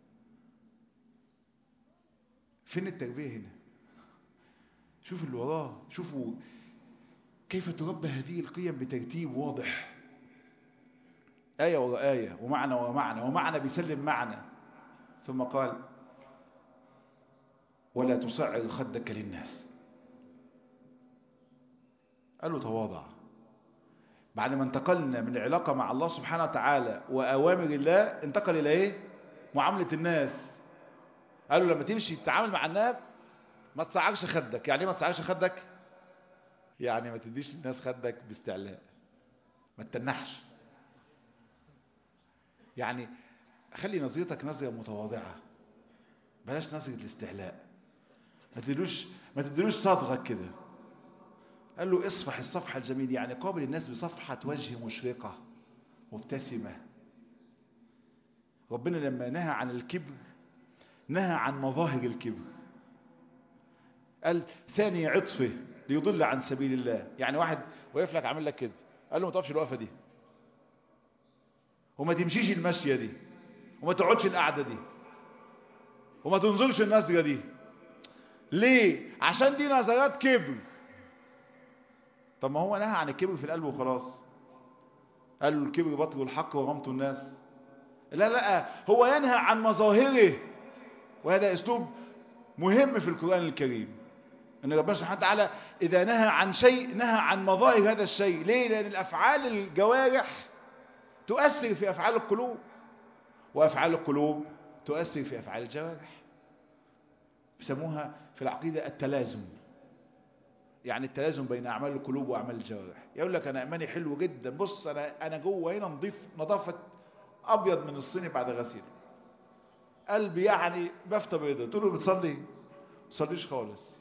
فين التربية هنا شوف اللي وراه شوفوا كيف تربى هذه القيم بترتيب واضح آية ورا آية ومعنى ورا معنى ومعنى بيسلم معنى ثم قال ولا تصعر خدك للناس قال له تواضع بعد ما انتقلنا من العلاقة مع الله سبحانه وتعالى وأوامر الله انتقل إلى إيه معاملة الناس قالوا لما تمشي تتعامل مع الناس ما تصعرش خدك يعني ما تصعرش خدك يعني ما تديش الناس خدك باستعلاء ما تتنحش يعني خلي نظرتك نظرة متواضعة بلاش نظرة الاستعلاء ما تدلوش ما تدلوش صدغك كده قال له اصفح الصفحة الجميل يعني قابل الناس بصفحة وجه مشرقة مبتسمة ربنا لما نهى عن الكبر نهى عن مظاهر الكبر قال ثاني عطفه ليضل عن سبيل الله يعني واحد واقف لك عامل لك كده قال له ما تقفش الوقفه دي وما تمشيش المشيه دي وما تقعدش القعده دي وما تنظرش النظره دي ليه عشان دي نظرات كبر طب ما هو نهى عن الكبر في القلب وخلاص قال له الكبر بطل الحق وغمط الناس لا لا هو ينهى عن مظاهره وهذا اسلوب مهم في القرآن الكريم ان ربنا سبحانه وتعالى اذا نهى عن شيء نهى عن مظاهر هذا الشيء ليه لان الافعال الجوارح تؤثر في افعال القلوب وافعال القلوب تؤثر في افعال الجوارح بيسموها في العقيدة التلازم يعني التلازم بين اعمال القلوب واعمال الجوارح يقول لك انا ايماني حلو جدا بص انا انا جوه هنا نضيف نظافه ابيض من الصيني بعد غسيل قلبي يعني بفتة بيضة تقول له بتصلي ما تصليش خالص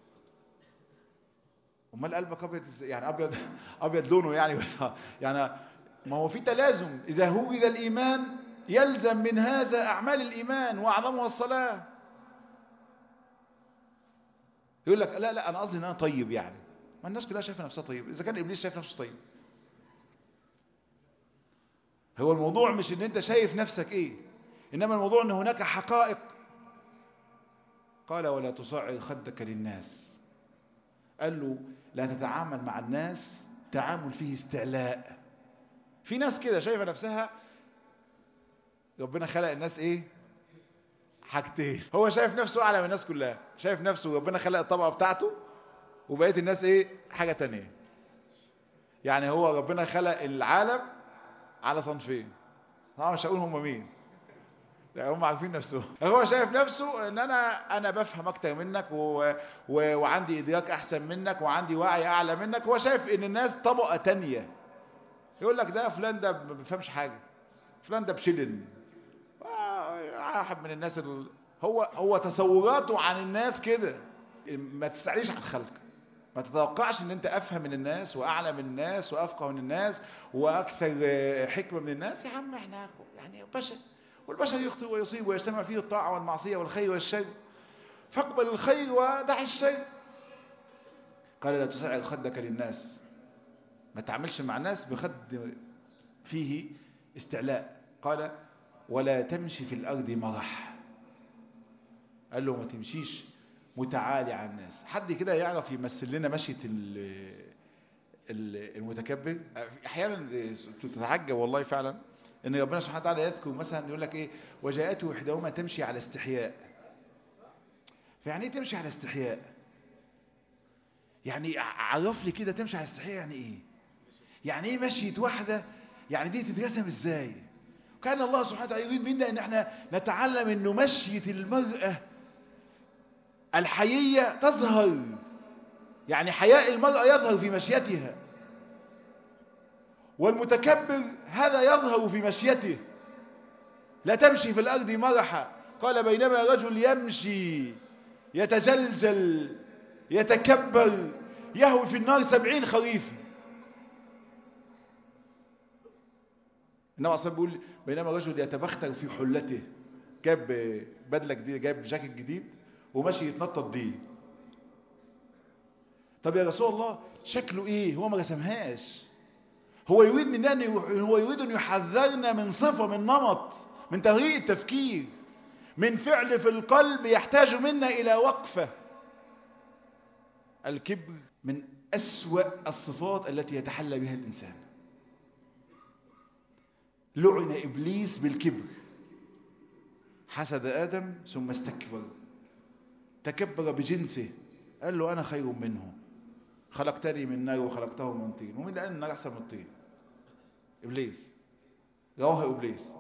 امال قلبك ابيض يعني ابيض ابيض لونه يعني يعني ما هو في تلازم اذا وجد الايمان يلزم من هذا اعمال الايمان واعظمها الصلاه يقول لك لا لا انا قصدي ان انا طيب يعني ما الناس كلها شايفه نفسها طيب اذا كان ابليس شايف نفسه طيب هو الموضوع مش ان انت شايف نفسك ايه انما الموضوع ان هناك حقائق قال ولا تصعر خدك للناس قال له لا تتعامل مع الناس تعامل فيه استعلاء في ناس كده شايفه نفسها ربنا خلق الناس ايه حاجتين هو شايف نفسه اعلى من الناس كلها شايف نفسه ربنا خلق الطبقه بتاعته وبقيه الناس ايه حاجه تانية يعني هو ربنا خلق العالم على صنفين طبعا مش هقول هم مين لا هم عارفين نفسهم هو شايف نفسه ان انا انا بفهم اكتر منك و... و... وعندي ادراك احسن منك وعندي وعي اعلى منك هو شايف ان الناس طبقه تانية يقول لك ده فلان ده ما بيفهمش حاجه فلان ده بشلن واحد من الناس ال... هو هو تصوراته عن الناس كده ما تستعليش عن الخلق ما تتوقعش ان انت افهم من الناس واعلى من الناس وافقه من الناس واكثر حكمه من الناس يا عم احنا يعني بشر والبشر يخطئ ويصيب ويجتمع فيه الطاعه والمعصيه والخير والشر فاقبل الخير ودع الشر قال لا تسعر خدك للناس ما تعملش مع الناس بخد فيه استعلاء قال ولا تمشي في الارض مرح قال له ما تمشيش متعالي على الناس حد كده يعرف يمثل لنا مشية المتكبر احيانا تتعجب والله فعلا ان ربنا سبحانه وتعالى يذكر مثلا يقول لك ايه وجاءته احداهما تمشي على استحياء فيعني ايه تمشي على استحياء يعني عرف لي كده تمشي على استحياء يعني ايه يعني ايه مشية واحدة يعني دي تترسم ازاي كان الله سبحانه وتعالى يريد منا ان احنا نتعلم انه مشية المرأة الحيية تظهر يعني حياء المرأة يظهر في مشيتها والمتكبر هذا يظهر في مشيته لا تمشي في الأرض مرحا قال بينما رجل يمشي يتجلجل يتكبر يهوي في النار سبعين خريفا إنما أصلا بيقول بينما رجل يتبختر في حلته جاب بدلة جديدة جاب جاكيت جديد وماشي يتنطط بيه طب يا رسول الله شكله ايه هو ما رسمهاش هو يريد مننا هو يريد ان يحذرنا من صفه من نمط من طريقه تفكير من فعل في القلب يحتاج منا الى وقفه الكبر من اسوا الصفات التي يتحلى بها الانسان لعن ابليس بالكبر حسد ادم ثم استكبر تكبر بجنسه قال له أنا خير منه خلقتني من نار وخلقته من طين ومين اللي قال النار أحسن من الطين إبليس رواه إبليس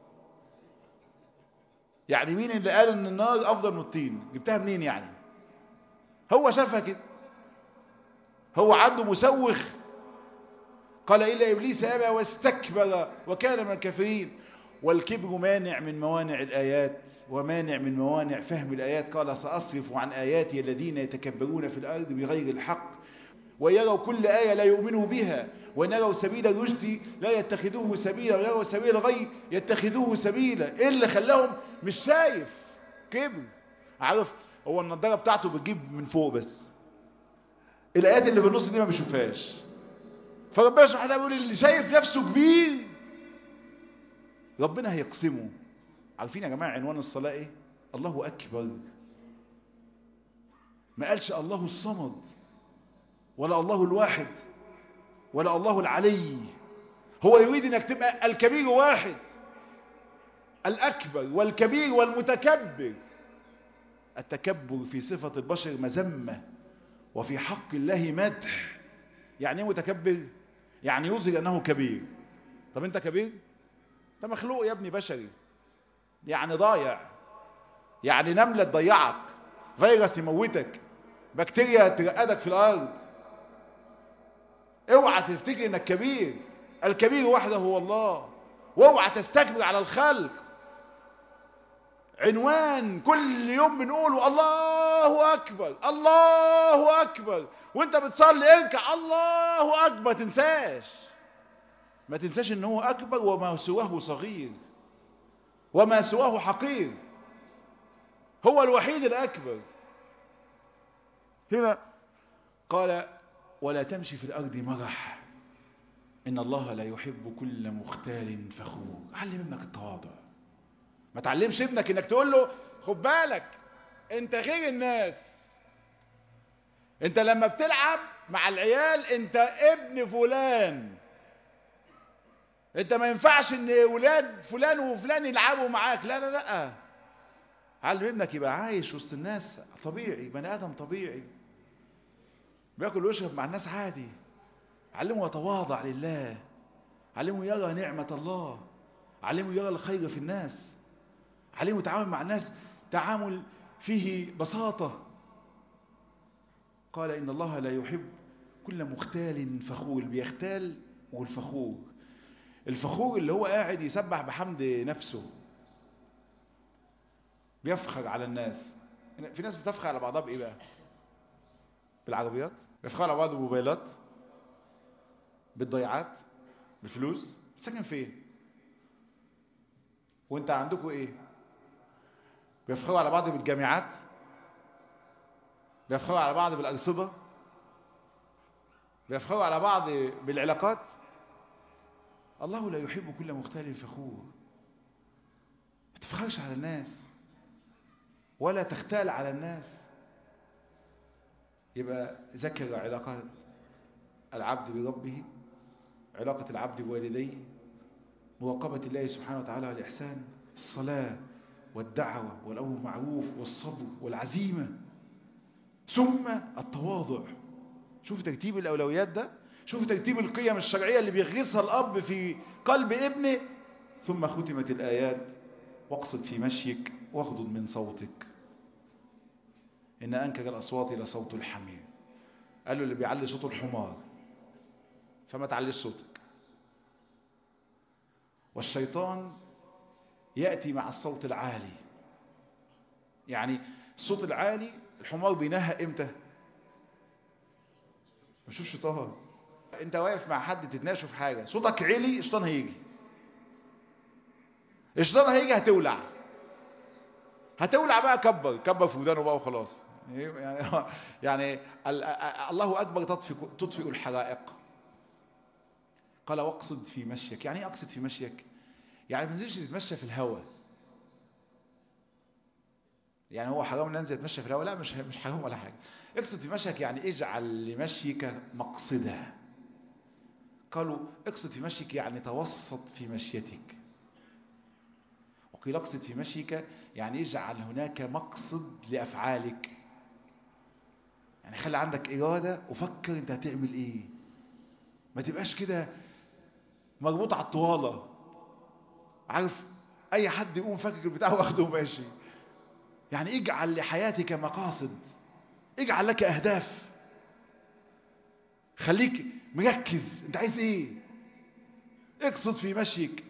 يعني مين اللي قال ان النار افضل من الطين جبتها منين يعني هو شافها كده هو عنده مسوخ قال إلا إبليس أبى واستكبر وكان من الكافرين والكبر مانع من موانع الآيات ومانع من موانع فهم الآيات قال سأصرف عن آياتي الذين يتكبرون في الأرض بغير الحق ويروا كل آية لا يؤمنوا بها ونروا سبيل الرشد لا يتخذوه سبيلا ويروا سبيل الغي يتخذوه سبيلا إيه اللي خلاهم مش شايف كبر عارف هو النضارة بتاعته بتجيب من فوق بس الايات اللي في النص دي ما بيشوفهاش فربنا سبحانه وتعالى بيقول اللي شايف نفسه كبير ربنا هيقسمه عارفين يا جماعه عنوان الصلاه ايه الله اكبر ما قالش الله الصمد ولا الله الواحد ولا الله العلي هو يريد انك تبقى الكبير واحد الاكبر والكبير والمتكبر التكبر في صفة البشر مذمة وفي حق الله مدح يعني ايه متكبر يعني يظهر انه كبير طب انت كبير انت مخلوق يا ابني بشري يعني ضايع يعني نملة تضيعك فيروس يموتك بكتيريا ترقدك في الارض اوعى تفتكر انك كبير الكبير وحده هو الله واوعى تستكبر على الخلق عنوان كل يوم بنقوله الله اكبر الله اكبر وانت بتصلي اركع الله اكبر ما تنساش ما تنساش ان هو اكبر وما سواه صغير وما سواه حقير هو الوحيد الاكبر هنا قال ولا تمشي في الارض مرح ان الله لا يحب كل مختال فخور علم ابنك التواضع ما تعلمش ابنك انك تقول له خد بالك انت غير الناس انت لما بتلعب مع العيال انت ابن فلان انت ما ينفعش ان ولاد فلان وفلان يلعبوا معاك لا لا لا علم ابنك يبقى عايش وسط الناس طبيعي بني ادم طبيعي بياكل ويشرب مع الناس عادي علمه يتواضع لله علمه يرى نعمة الله علمه يرى الخير في الناس علمه يتعامل مع الناس تعامل فيه بساطة قال إن الله لا يحب كل مختال فخور بيختال والفخور الفخور اللي هو قاعد يسبح بحمد نفسه بيفخر على الناس في ناس بتفخر على بعضها بإيه بقى بالعربيات بيفخر على بعض بالموبايلات بالضيعات بالفلوس ساكن فين وانت عندكم ايه بيفخروا على بعض بالجامعات بيفخروا على بعض بالأرصدة بيفخروا على بعض بالعلاقات الله لا يحب كل مختال فخور ما تفخرش على الناس ولا تختال على الناس يبقى ذكر علاقات العبد بربه علاقة العبد بوالديه مراقبة الله سبحانه وتعالى والإحسان الصلاة والدعوة والأمر بالمعروف والصبر والعزيمة ثم التواضع شوف ترتيب الأولويات ده شوف ترتيب القيم الشرعية اللي بيغرسها الأب في قلب ابنه ثم ختمت الآيات واقصد في مشيك واغضض من صوتك إن أنكر الأصوات لصوت الحمير قال له اللي بيعلي صوته الحمار فما تعليش صوتك والشيطان يأتي مع الصوت العالي يعني الصوت العالي الحمار بينهى امتى بشوف شيطان انت واقف مع حد تتناقشوا في حاجة صوتك عالي الشيطان هيجي الشيطان هيجي هتولع هتولع بقى كبر كبر في ودانه بقى وخلاص يعني يعني الله اكبر تطفئ تطفئ الحرائق قال واقصد في مشيك يعني ايه اقصد في مشيك يعني ما تنزلش تتمشى في الهواء يعني هو حرام ان انزل اتمشى في الهواء لا مش مش حرام ولا حاجه اقصد في مشيك يعني اجعل لمشيك مقصدا قالوا اقصد في مشيك يعني توسط في مشيتك وقيل اقصد في مشيك يعني اجعل هناك مقصد لافعالك يعني خلي عندك اراده وفكر انت هتعمل ايه ما تبقاش كده مربوط على الطواله عارف اي حد يقوم فاكر بتاعه واخده وماشي يعني اجعل لحياتك مقاصد اجعل لك اهداف خليك مركز انت عايز ايه اقصد في مشيك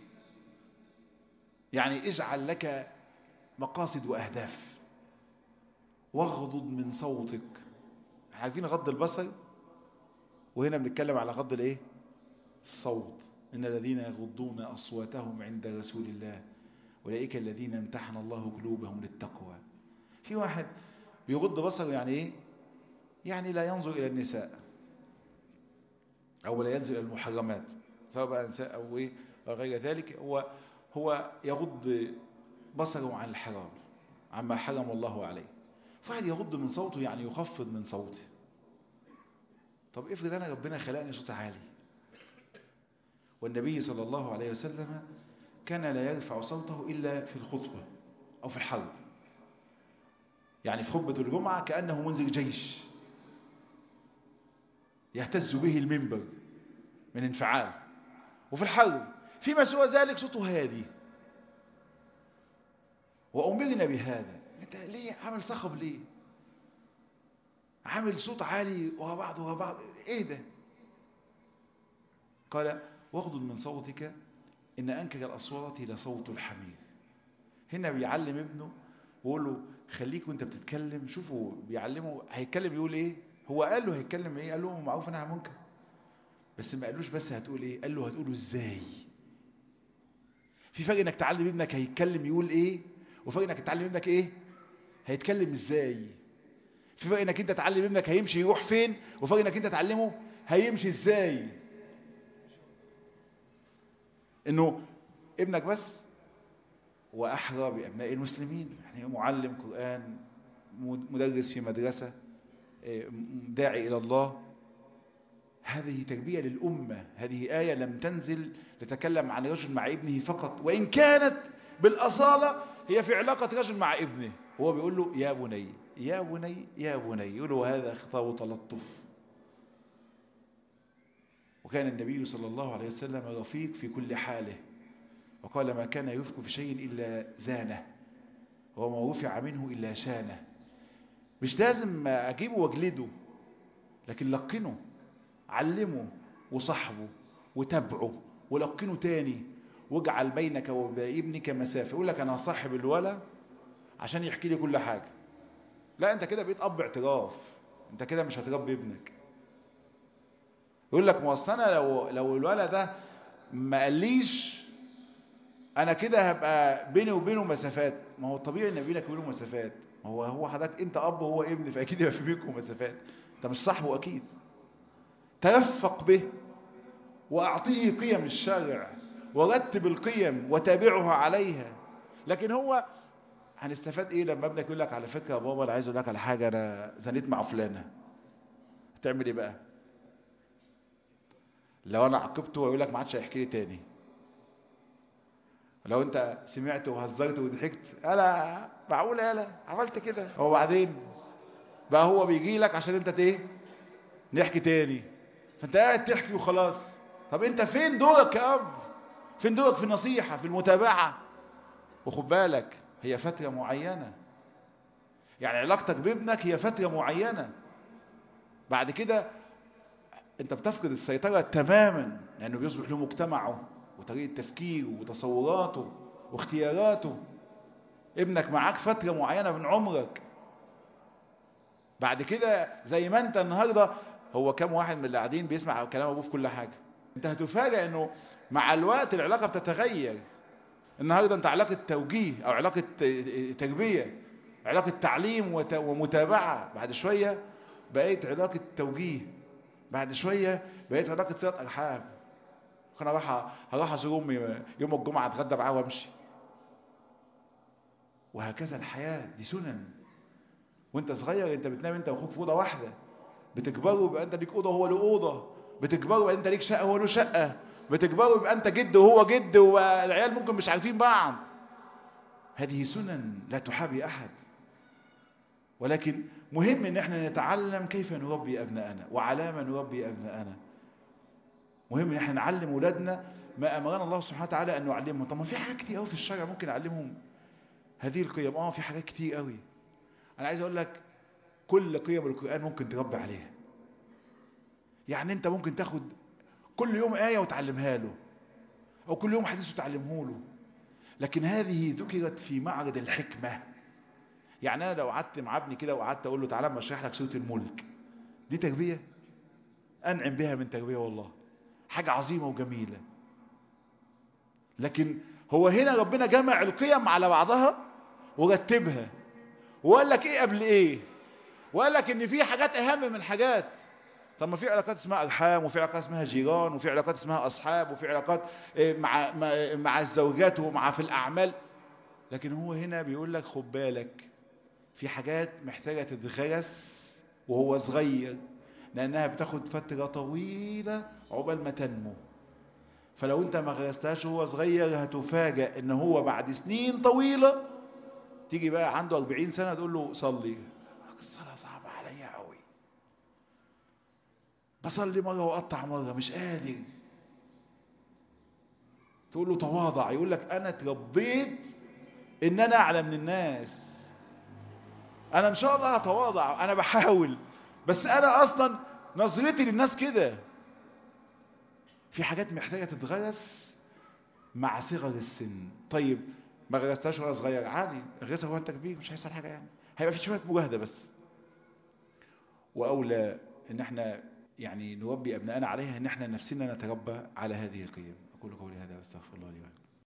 يعني اجعل لك مقاصد واهداف واغضض من صوتك عارفين غض البصر وهنا بنتكلم على غض الايه الصوت إن الذين يغضون أصواتهم عند رسول الله أولئك الذين امتحن الله قلوبهم للتقوى في واحد بيغض بصره يعني إيه يعني لا ينظر إلى النساء أو لا ينظر إلى المحرمات سواء بقى نساء أو إيه أو غير ذلك هو هو يغض بصره عن الحرام عما حرم الله عليه فواحد يغض من صوته يعني يخفض من صوته طب افرض أنا ربنا خلقني صوت عالي والنبي صلى الله عليه وسلم كان لا يرفع صوته إلا في الخطبة أو في الحرب يعني في خطبة الجمعة كأنه منذر جيش يهتز به المنبر من انفعال وفي الحرب فيما سوى ذلك صوته هادي وأمرنا بهذا انت ليه عامل صخب ليه عامل صوت عالي ورا بعض ورا بعض ايه ده قال واغضض من صوتك ان انكر الاصوات لصوت الحمير هنا بيعلم ابنه ويقول له خليك وانت بتتكلم شوفوا بيعلمه هيتكلم يقول ايه هو قال له هيتكلم ايه قال له معروف انا منكر بس ما قالوش بس هتقول ايه قال له هتقوله ازاي في فرق انك تعلم ابنك هيتكلم يقول ايه وفرق انك تعلم ابنك ايه هيتكلم ازاي في فرق انك انت تعلم ابنك هيمشي يروح فين وفرق انك انت تعلمه هيمشي ازاي انه ابنك بس واحرى بابناء المسلمين يعني معلم قران مدرس في مدرسه داعي الى الله هذه تربيه للامه هذه ايه لم تنزل تتكلم عن رجل مع ابنه فقط وان كانت بالاصاله هي في علاقه رجل مع ابنه هو بيقول له يا بني يا بني يا بني يقول له هذا خطاب تلطف وكان النبي صلى الله عليه وسلم رفيق في كل حاله وقال ما كان يفك في شيء إلا زانه وما رفع منه إلا شانه مش لازم أجيبه واجلده لكن لقنه علمه وصحبه وتبعه ولقنه تاني واجعل بينك وبين ابنك مسافة يقول لك أنا هصاحب الولا عشان يحكي لي كل حاجة لا أنت كده بقيت أب اعتراف أنت كده مش هتربي ابنك يقول لك موصنا لو لو الولد ده ما قاليش انا كده هبقى بيني وبينه مسافات ما هو طبيعي ان بينك وبينه مسافات ما هو هو حضرتك انت اب وهو ابن فاكيد يبقى في بينكم مسافات انت مش صاحبه اكيد ترفق به واعطيه قيم الشرع ورتب القيم وتابعها عليها لكن هو هنستفاد ايه لما ابنك يقول لك على فكره يا بابا انا عايز اقول لك على حاجه انا زنيت مع فلانه هتعمل ايه بقى لو انا عاقبته ويقول لك ما عادش هيحكي لي تاني لو انت سمعت وهزرت وضحكت انا معقول يالا عملت كده هو بعدين بقى هو بيجي لك عشان انت ايه نحكي تاني فانت قاعد تحكي وخلاص طب انت فين دورك كأب فين دورك في النصيحة في المتابعة وخد بالك هي فترة معينة يعني علاقتك بابنك هي فترة معينة بعد كده انت بتفقد السيطرة تماما لانه بيصبح له مجتمعه وطريقة تفكيره وتصوراته واختياراته ابنك معاك فترة معينة من عمرك بعد كده زي ما انت النهاردة هو كم واحد من اللي قاعدين بيسمع كلام ابوه في كل حاجة انت هتفاجئ انه مع الوقت العلاقة بتتغير النهاردة انت علاقة توجيه او علاقة تربية علاقة تعليم ومتابعة بعد شوية بقيت علاقة توجيه بعد شوية بقيت علاقة صلة أرحام انا راح هروح ازور امي يوم الجمعه اتغدى معاه وامشي وهكذا الحياه دي سنن وانت صغير انت بتنام انت واخوك في اوضه واحده بتكبروا يبقى انت ليك اوضه وهو له اوضه بتكبروا يبقى انت ليك شقه وهو له شقه بتكبروا يبقى انت جد وهو جد والعيال ممكن مش عارفين بعض هذه سنن لا تحابي احد ولكن مهم ان احنا نتعلم كيف نربي ابنائنا وعلى ما نربي ابنائنا مهم ان احنا نعلم اولادنا ما امرنا الله سبحانه وتعالى ان نعلمهم طب ما في حاجات كتير قوي في الشرع ممكن نعلمهم هذه القيم اه في حاجات كتير قوي انا عايز اقول لك كل قيم القران ممكن تربي عليها يعني انت ممكن تاخد كل يوم ايه وتعلمها له او كل يوم حديث وتعلمه له لكن هذه ذكرت في معرض الحكمه يعني انا لو قعدت مع ابني كده وقعدت اقول له تعالى اما اشرح لك سوره الملك دي تربيه انعم بها من تربيه والله حاجة عظيمة وجميلة لكن هو هنا ربنا جمع القيم على بعضها ورتبها وقال لك ايه قبل ايه وقال لك ان في حاجات اهم من حاجات طب ما في علاقات اسمها ارحام وفي علاقات اسمها جيران وفي علاقات اسمها اصحاب وفي علاقات آه، مع مع- مع الزوجات ومع في الاعمال لكن هو هنا بيقول لك خد بالك في حاجات محتاجة تتغرس وهو صغير لأنها بتاخد فترة طويلة عقبال ما تنمو فلو انت ما غرستهاش وهو صغير هتفاجأ ان هو بعد سنين طويلة تيجي بقى عنده 40 سنة تقول له صلي الصلاة صعبة عليا قوي بصلي مرة وأقطع مرة مش قادر تقول له تواضع يقول لك أنا اتربيت إن أنا أعلى من الناس أنا إن شاء الله هتواضع أنا بحاول بس أنا أصلا نظرتي للناس كده في حاجات محتاجة تتغرس مع صغر السن طيب ما غرستهاش وهو صغير عادي غرسها وانت كبير مش هيحصل حاجة يعني هيبقى في شوية مجاهدة بس وأولى إن احنا يعني نربي أبنائنا عليها إن احنا نفسنا نتربى على هذه القيم أقول قولي